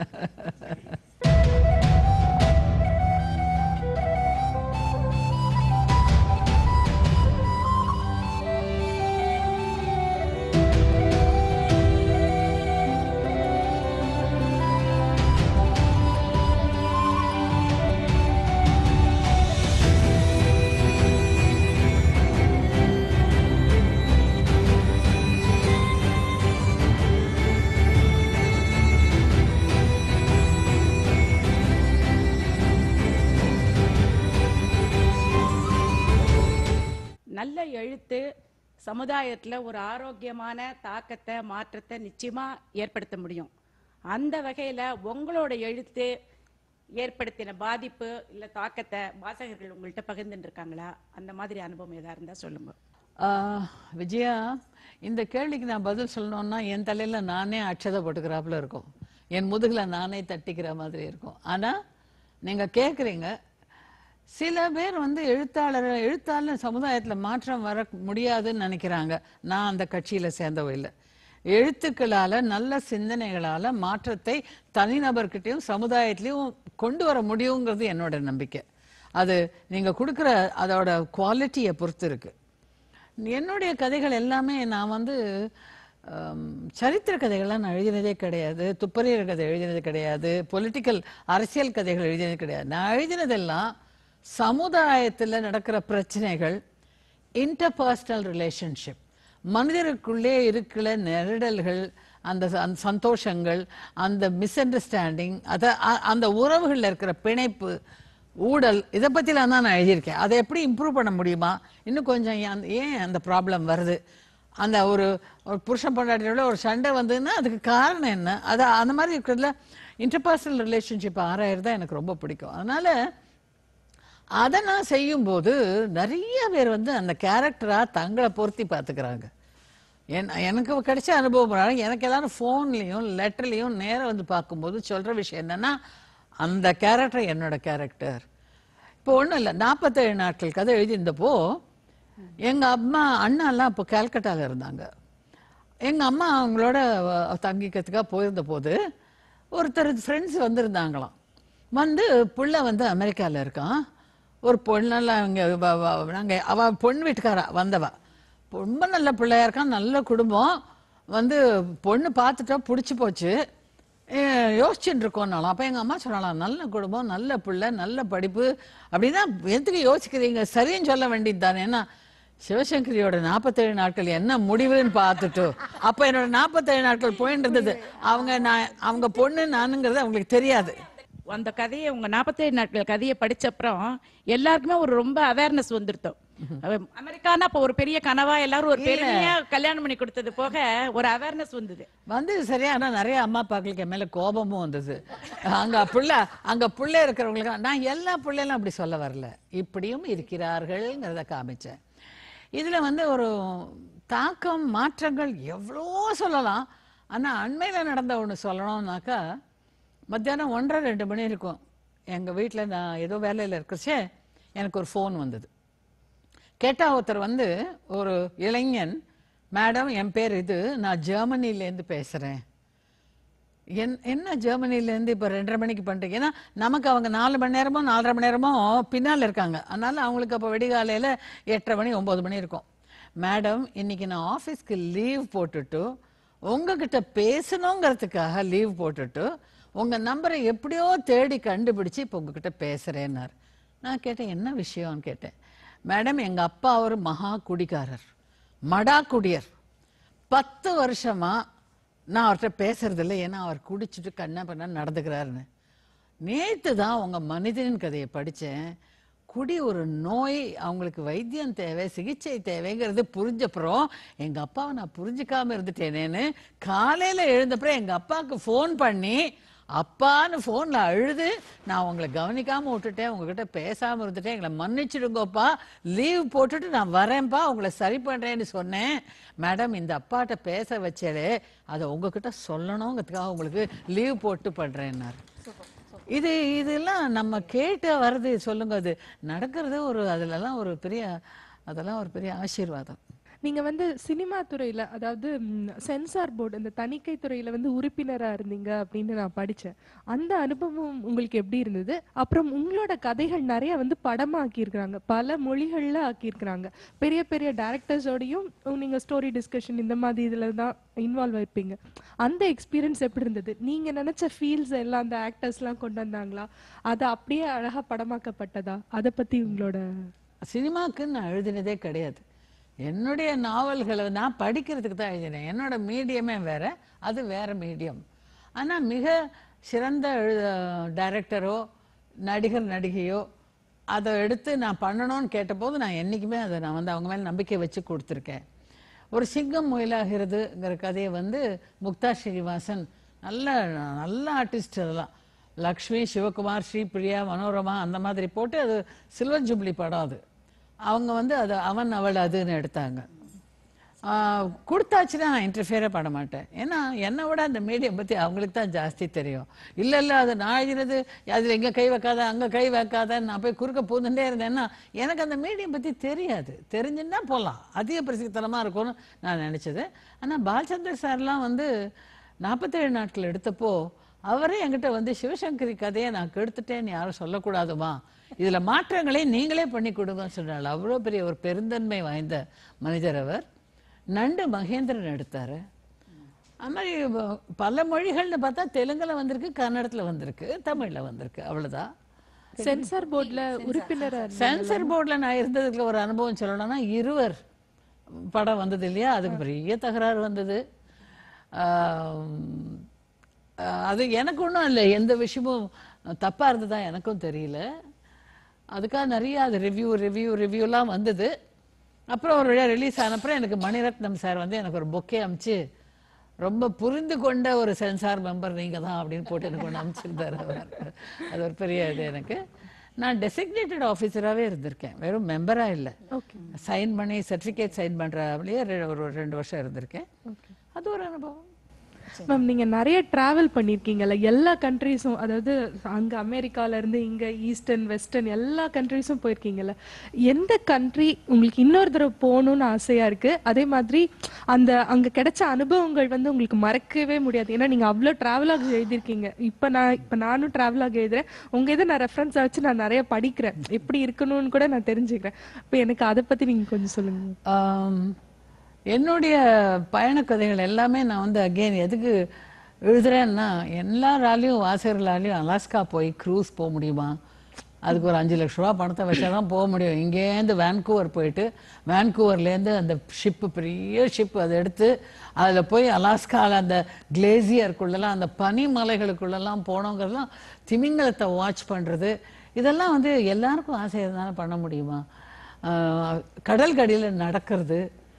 நல்ல எழுத்து சமுதாயத்துல ஒரு ஆரோக்கியமான தாக்கத்தை மாற்றத்தை நிச்சயமா ஏற்படுத்த முடியும் அந்த வகையில உங்களோட எழுத்து ஏற்படுத்தின பாதிப்பு இல்ல தாக்கத்தை வாசகர்கள் உங்கள்கிட்ட பகிர்ந்துட்டு இருக்காங்களா அந்த மாதிரி அனுபவம் ஏதா இருந்தா சொல்லுங்க ஆஹ், விஜயா இந்த கேள்விக்கு நான் பதில் சொல்லணும்னா என் தலையில நானே அட்சதை போட்டுக்கிறாப்புல இருக்கும் என் முதுகுல நானே தட்டிக்கிற மாதிரி இருக்கும் ஆனா நீங்க கேக்குறீங்க சில பேர் வந்து எழுத்தாளர் எழுத்தாளர் சமுதாயத்துல மாற்றம் வர முடியாதுன்னு நினைக்கிறாங்க நான் அந்த கட்சியில சேர்ந்தவ இல்லை எழுத்துக்களால நல்ல சிந்தனைகளால மாற்றத்தை தனிநபர்கிட்டயும் சமுதாயத்திலையும் கொண்டு வர முடியுங்கிறது என்னோட நம்பிக்கை அது நீங்க கொடுக்குற அதோட குவாலிட்டியை பொறுத்து இருக்கு என்னுடைய கதைகள் எல்லாமே நான் வந்து ஹம், சரித்திர கதைகள்லாம் நான் எழுதினதே கிடையாது துப்பறியர் கதை எழுதினது கிடையாது பொலிட்டிக்கல் அரசியல் கதைகள் எழுதினது கிடையாது நான் எழுதினதெல்லாம் சமுதாயத்தில் நடக்கிற பிரச்சனைகள் இன்டர்பர்சனல் ரிலேஷன்ஷிப் மனிதருக்குள்ளே இருக்கிற நெருடல்கள் அந்த ச- அந்த சந்தோஷங்கள் அந்த மிஸ் அண்டர்ஸ்டாண்டிங் அத அ- அந்த உறவுகளில் இருக்கிற பிணைப்பு ஊழல் இதை பற்றிலாம் தான் நான் எழுதியிருக்கேன் அதை எப்படி இம்ப்ரூவ் பண்ண முடியுமா இன்னும் கொஞ்சம் ஏன் ஏன் அந்த ப்ராப்ளம் வருது அந்த ஒரு ஒரு புருஷன் பொண்டாட்டியோட ஒரு சண்டை வந்ததுன்னா அதுக்கு காரணம் என்ன அது அந்த மாதிரி இருக்கிறதுல இன்டர்பர்சனல் ரிலேஷன்ஷிப் ஆராயிறது தான் எனக்கு ரொம்ப பிடிக்கும் அதனால அதை நான் செய்யும்போது நிறைய பேர் வந்து அந்த கேரக்டரா தங்களை பொருத்தி பார்த்துக்கிறாங்க என் எனக்கு கிடைச்ச அனுபவம் பிரகாரம் எனக்கு எல்லாரும் ஃபோன்லேயும் லெட்டர்லேயும் நேரா வந்து பார்க்கும்போது சொல்கிற விஷயம் என்னன்னா அந்த கேரக்டர் என்னோட கேரக்டர் இப்போ ஒன்றும் இல்லை நாற்பத்தேழு நாட்கள் கதை எழுதியிருந்தப்போ எங்கள் அம்மா அண்ணாலாம் இப்போ கல்கட்டாவில் இருந்தாங்க எங்கள் அம்மா அவங்களோட அஹ், தங்கிக்கிறதுக்காக போயிருந்த போது ஒருத்தர் ஃப்ரெண்ட்ஸ் வந்திருந்தாங்களாம் வந்து புள்ள வந்து அமெரிக்காவில் இருக்கான் ஒரு பொண்ணெல்லாம் இங்கே நாங்கள் அவ பொண்ணு வீட்டுக்காரா வந்தவ ரொம்ப நல்ல பிள்ளையா இருக்கான் நல்ல குடும்பம் வந்து பொண்ணு பார்த்துட்டா பிடிச்சி போச்சு அஹ் யோசிச்சுட்டு இருக்கோம்னாலும் அப்போ எங்கள் அம்மா சொன்னாலாம் நல்ல குடும்பம் நல்ல பிள்ளை நல்ல படிப்பு அப்படின்னா எதுக்கு யோசிக்கிறீங்க சரின்னு சொல்ல வேண்டியது தானே ஏன்னா சிவசங்கரியோட நாற்பத்தேழு நாட்கள் என்ன முடிவுன்னு பார்த்துட்டு அப்போ என்னோட நாற்பத்தேழு நாட்கள் போயிட்டு இருந்தது அவங்க நான் அவங்க பொண்ணு நானுங்கிறது அவங்களுக்கு தெரியாது அந்த கதையை உங்க நாற்பத்தேழு நாட்கள் கதையை படிச்ச அப்புறம் எல்லாருக்குமே ஒரு ரொம்ப அவேர்னஸ் வந்துருத்தோம் அமெரிக்கானா அப்ப ஒரு பெரிய கனவா எல்லாரும் ஒரு இல்ல. பெருமையா கல்யாணம் பண்ணி கொடுத்தது போக ஒரு அவேர்னஸ் வந்தது வந்து சரியா ஆனா நிறைய அம்மா அப்பாக்களுக்கு என் மேல கோபமும் வந்தது அங்க புள்ள அங்க புள்ள இருக்கிறவங்களுக்கு நான் எல்லா பிள்ளைகளும் அப்படி சொல்ல வரல இப்படியும் இருக்கிறார்கள்ங்கிறத காமிச்சேன் இதுல வந்து ஒரு தாக்கம் மாற்றங்கள் எவ்வளோ சொல்லலாம் ஆனா அண்மையில நடந்த ஒண்ணு சொல்லணும்னாக்கா மத்தியானம் ஒன்றரை ரெண்டு மணி இருக்கும் எங்க வீட்ல நான் ஏதோ வேலையில இருக்கிறச்சே எனக்கு ஒரு ஃபோன் வந்தது கேட்டா ஒருத்தர் வந்து ஒரு இளைஞன் மேடம் என் பேர் இது நான் ஜெர்மனிலேருந்து பேசுறேன் என் என்ன ஜெர்மனிலேருந்து இப்போ ரெண்டரை மணிக்கு பண்ணுறீங்க ஏன்னா நமக்கு அவங்க நாலு மணி நேரமோ நாலரை மணி நேரமோ பின்னால் இருக்காங்க அதனால அவங்களுக்கு அப்போ வெடிகாலையில் எட்டரை மணி ஒம்பது மணி இருக்கும் மேடம் இன்னைக்கு நான் ஆஃபீஸ்க்கு லீவ் போட்டுட்டு உங்ககிட்ட பேசணுங்கிறதுக்காக லீவ் போட்டுட்டு உங்கள் நம்பரை எப்படியோ தேடி கண்டுபிடிச்சு இப்போ உங்ககிட்ட பேசுகிறேன்னார் நான் கேட்டேன் என்ன விஷயம்னு கேட்டேன் மேடம் எங்கள் அப்பா ஒரு மகா குடிகாரர் மடா குடியர் பத்து வருஷமா நான் அவர்கிட்ட பேசுறது இல்லை ஏன்னா அவர் குடிச்சிட்டு கண்ணா பண்ண நடந்துக்கிறாருன்னு நேத்து தான் உங்க மனிதனின் கதையை படிச்சேன் குடி ஒரு நோய் அவங்களுக்கு வைத்தியம் தேவை சிகிச்சை தேவைங்கிறது புரிஞ்சப்புறம் எங்க அப்பாவை நான் புரிஞ்சுக்காம இருந்துட்டேனேன்னு காலையில எழுந்தப்புறம் எங்க அப்பாவுக்கு ஃபோன் பண்ணி அப்பான்னு ஃபோன்ல அழுது நான் உங்களை கவனிக்காம விட்டுட்டேன் உங்ககிட்ட பேசாம இருந்துட்டேன் எங்களை மன்னிச்சிடுங்கப்பா லீவ் போட்டுட்டு நான் வரேன்ப்பா உங்களை சரி பண்றேன்னு சொன்னேன் மேடம் இந்த அப்பாட்ட பேச வச்சேலே அதை உங்ககிட்ட சொல்லணுங்கிறதுக்காக உங்களுக்கு லீவ் போட்டு பண்றேன்னாரு இது இதெல்லாம் நம்ம கேட்டு வர்றது சொல்லுங்க அது நடக்கிறது ஒரு அதுலலாம் ஒரு பெரிய அதெல்லாம் ஒரு பெரிய ஆசீர்வாதம் நீங்க வந்து சினிமா துறையில அதாவது சென்சார் போர்டு அந்த தணிக்கை துறையில வந்து உறுப்பினரா இருந்தீங்க அப்படின்னு நான் படிச்சேன் அந்த அனுபவம் உங்களுக்கு எப்படி இருந்தது அப்புறம் உங்களோட கதைகள் நிறைய வந்து படமாக்கி இருக்கிறாங்க பல மொழிகள்ல ஆக்கியிருக்கிறாங்க பெரிய பெரிய டேரக்டர்ஸோடையும் நீங்க ஸ்டோரி டிஸ்கஷன் இந்த மாதிரி இதுல தான் இன்வால்வ் ஆயிருப்பீங்க அந்த எக்ஸ்பீரியன்ஸ் எப்படி இருந்தது நீங்க நினைச்ச ஃபீல்ஸ் எல்லாம் அந்த ஆக்டர்ஸ்லாம் கொண்டு வந்தாங்களா அது அப்படியே அழகா படமாக்கப்பட்டதா அதை பத்தி உங்களோட சினிமாக்கு நான் எழுதினதே கிடையாது என்னுடைய நாவல்களை நான் படிக்கிறதுக்கு தான் எழுதினேன் என்னோட மீடியமே வேற அது வேற மீடியம் ஆனா மிக சிறந்த டைரக்டரோ நடிகர் நடிகையோ அதை எடுத்து நான் பண்ணணும்னு கேட்டபோது நான் என்றைக்குமே அதை நான் வந்து அவங்க மேலே நம்பிக்கை வச்சு கொடுத்துருக்கேன் ஒரு சிங்கம் முயலாகிறதுங்கிற கதையை வந்து முக்தா ஸ்ரீனிவாசன் நல்ல நல்ல ஆர்டிஸ்ட் அதெல்லாம் லக்ஷ்மி சிவகுமார் ஸ்ரீபிரியா மனோரமா அந்த மாதிரி போட்டு அது சில்வர் ஜூப்ளி படம் அது அவங்க வந்து அது அவன் அவள் அதுன்னு எடுத்தாங்க ஆஹ் கொடுத்தாச்சுன்னா நான் இன்டர்ஃபியரே பண்ண மாட்டேன் ஏன்னா என்னை விட அந்த மீடியம் பற்றி அவங்களுக்கு தான் ஜாஸ்தி தெரியும் இல்லை இல்லை அது நான் எழுதினது அதில் இங்கே கை வைக்காத அங்கே கை வைக்காத நான் போய் குறுக்க பூந்துட்டே இருந்தேன்னா எனக்கு அந்த மீடியம் பற்றி தெரியாது தெரிஞ்சுன்னா போகலாம் அதிக பிரசித்தனமாக இருக்கும்னு நான் நினச்சது ஆனால் பாலச்சந்தர் சார்லாம் வந்து நாற்பத்தேழு நாட்கள் எடுத்தப்போ அவரே என்கிட்ட வந்து சிவசங்கரி கதையை நான் கெடுத்துட்டேன்னு யாரும் சொல்லக்கூடாதுமா இதுல மாற்றங்களை நீங்களே பண்ணி கொடுங்கன்னு சொன்னாள் அவ்வளோ பெரிய ஒரு பெருந்தன்மை வாய்ந்த மனிதர் அவர் நண்டு மகேந்திரன் எடுத்தாரு அது மாதிரி வ- பல மொழிகள்னு பார்த்தா தெலுங்குல வந்திருக்கு கன்னடத்துல வந்திருக்கு தமிழ்ல வந்திருக்கு அவ்வளவுதான் சென்சார் போர்டுல உறுப்பினரா சென்சர் போர்டில் நான் இருந்ததுக்கு ஒரு அனுபவம் சொல்லணும்னா இருவர் படம் வந்தது இல்லையா அதுக்கு பெரிய தகராறு வந்தது ஆம், ஆஹ் அது எனக்கு ஒன்றும் இல்லை எந்த விஷயமும் தப்பாக இருந்ததா எனக்கும் தெரியல அதுக்காக நிறைய அது ரிவ்யூ ரிவ்யூ ரிவ்யூலாம் வந்தது அப்புறம் ஒரு வழியாக ரிலீஸ் ஆனப்புறம் எனக்கு மணிரத்னம் சார் வந்து எனக்கு ஒரு பொக்கே அமிச்சு ரொம்ப புரிந்து கொண்ட ஒரு சென்சார் மெம்பர் நீங்க தான் அப்படின்னு போட்டு எனக்கு ஒன்று அனுப்பிச்சிருந்தாரு அவர் அது ஒரு பெரிய இது எனக்கு நான் டெசிக்னேட்டட் ஆஃபீஸராகவே இருந்திருக்கேன் வெறும் மெம்பராக இல்லை சைன் பண்ணி சர்டிஃபிகேட் சைன் பண்ணுறாப்லேயே ஒரு ரெண்டு வருஷம் இருந்திருக்கேன் அது ஒரு அனுபவம் மேம் நீங்க நிறைய டிராவல் பண்ணிருக்கீங்கல்ல எல்லா கண்ட்ரீஸும் அதாவது அங்க அமெரிக்கால இருந்து இங்க ஈஸ்டர்ன் வெஸ்டர்ன் எல்லா கண்ட்ரீஸும் போயிருக்கீங்கல்ல எந்த கண்ட்ரி உங்களுக்கு இன்னொரு தடவை போகணும்னு ஆசையா இருக்கு அதே மாதிரி அந்த அங்க கிடைச்ச அனுபவங்கள் வந்து உங்களுக்கு மறக்கவே முடியாது ஏன்னா நீங்க அவ்வளவு டிராவலாக் எழுதியிருக்கீங்க இப்ப நான் இப்ப நானும் டிராவலாக் எழுதுறேன் உங்க இதை நான் ரெஃபரன்ஸ் வச்சு நான் நிறைய படிக்கிறேன் எப்படி இருக்கணும்னு கூட நான் தெரிஞ்சுக்கிறேன் இப்ப எனக்கு அதை பத்தி நீங்க கொஞ்சம் சொல்லுங்க ஆம், என்னுடைய பயணக் கதைகள் எல்லாமே நான் வந்து அகெயின் எதுக்கு எழுதுறேன்னா எல்லாராலையும் வாசகர்களாலையும் அலாஸ்கா போய் க்ரூஸ் போக முடியுமா அதுக்கு ஒரு அஞ்சு லட்ச ரூபா பணத்தை வச்சா தான் போக முடியும் இங்கேருந்து வேன்கூவர் போயிட்டு வேன்கூவர்லேருந்து அந்த ஷிப்பு பெரிய ஷிப் அதை எடுத்து அதில் போய் அலாஸ்காவில் அந்த கிளேசியருக்குள்ளெல்லாம் அந்த பனிமலைகளுக்குள்ளெல்லாம் போனவங்கெல்லாம் திமிங்கலத்தை வாட்ச் பண்ணுறது இதெல்லாம் வந்து எல்லாருக்கும் ஆசை இருந்தாலும் பண்ண முடியுமா ஆஹ் கடல் கடியில் நடக்கிறது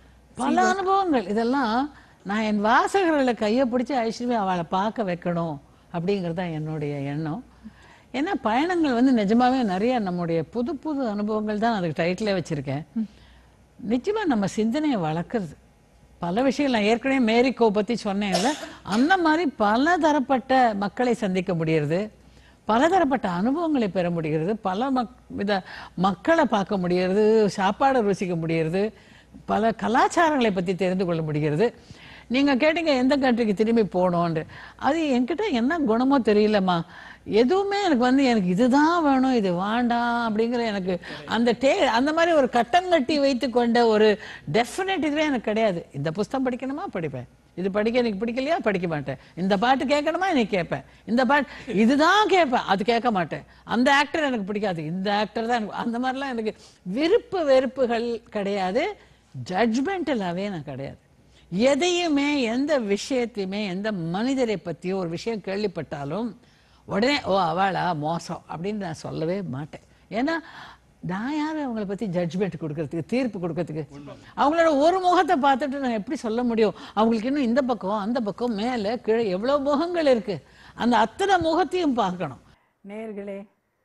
பல அனுபவங்கள் இதெல்லாம் நான் என் வாசகர்களை கையை பிடிச்சி ஐஸ்வர்யா அவளை பார்க்க வைக்கணும் அப்படிங்கிறது தான் என்னுடைய எண்ணம் ஏன்னா பயணங்கள் வந்து நிஜமாவே நிறைய நம்முடைய புது புது அனுபவங்கள் தான் அதுக்கு டைட்டிலே வச்சிருக்கேன் நிச்சயமா நம்ம சிந்தனையை வளர்க்குறது பல விஷயங்கள் நான் ஏற்கனவே மேரிக்கோ பத்தி சொன்னேன்ல அந்த மாதிரி பல தரப்பட்ட மக்களை சந்திக்க முடியறது பலதரப்பட்ட அனுபவங்களை பெற முடிகிறது பல மக் வித மக்களை பார்க்க முடிகிறது சாப்பாடை ருசிக்க முடிகிறது பல கலாச்சாரங்களை பற்றி தெரிந்து கொள்ள முடிகிறது நீங்க கேட்டீங்க எந்த கண்ட்ரிக்கு திரும்பி போகணும்னு அது என்கிட்ட என்ன குணமோ தெரியலம்மா எதுவுமே எனக்கு வந்து எனக்கு இதுதான் வேணும் இது வேண்டாம் அப்படிங்கிற எனக்கு அந்த டே அந்த மாதிரி ஒரு கட்டம் கட்டி வைத்து கொண்ட ஒரு டெஃபினட் இதுவே எனக்கு கிடையாது இந்த புஸ்தகம் படிக்கணுமா படிப்பேன் இது படிக்க எனக்கு பிடிக்கலையா படிக்க மாட்டேன் இந்த பாட்டு கேட்கணுமா எனக்கு கேட்பேன் இந்த பாட்டு இதுதான் கேட்பேன் அது கேட்க மாட்டேன் அந்த ஆக்டர் எனக்கு பிடிக்காது இந்த ஆக்டர் தான் எனக்கு அந்த மாதிரிலாம் எனக்கு விருப்பு வெறுப்புகள் கிடையாது ஜட்ஜ்மெண்டலாகவே நான் கிடையாது எதையுமே எந்த விஷயத்தையுமே எந்த மனிதரை பற்றியோ ஒரு விஷயம் கேள்விப்பட்டாலும் உடனே ஓ அவளா மோசம் அப்படின்னு நான் சொல்லவே மாட்டேன் ஏன்னா நான் யார் அவங்கள பற்றி ஜட்ஜ்மெண்ட் கொடுக்கறதுக்கு தீர்ப்பு கொடுக்கறதுக்கு அவங்களோட ஒரு முகத்தை பார்த்துட்டு நான் எப்படி சொல்ல முடியும் அவங்களுக்கு இன்னும் இந்த பக்கம் அந்த பக்கம் மேலே கீழே எவ்வளோ முகங்கள் இருக்கு அந்த அத்தனை முகத்தையும் பார்க்கணும் நேர்களே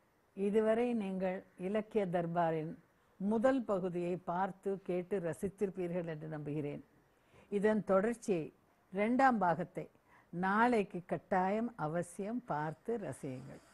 இதுவரை நீங்கள் இலக்கிய தர்பாரின் முதல் பகுதியை பார்த்து கேட்டு ரசித்திருப்பீர்கள் என்று நம்புகிறேன் இதன் தொடர்ச்சியை இரண்டாம் பாகத்தை நாளைக்கு கட்டாயம் அவசியம் பார்த்து ரசியுங்கள்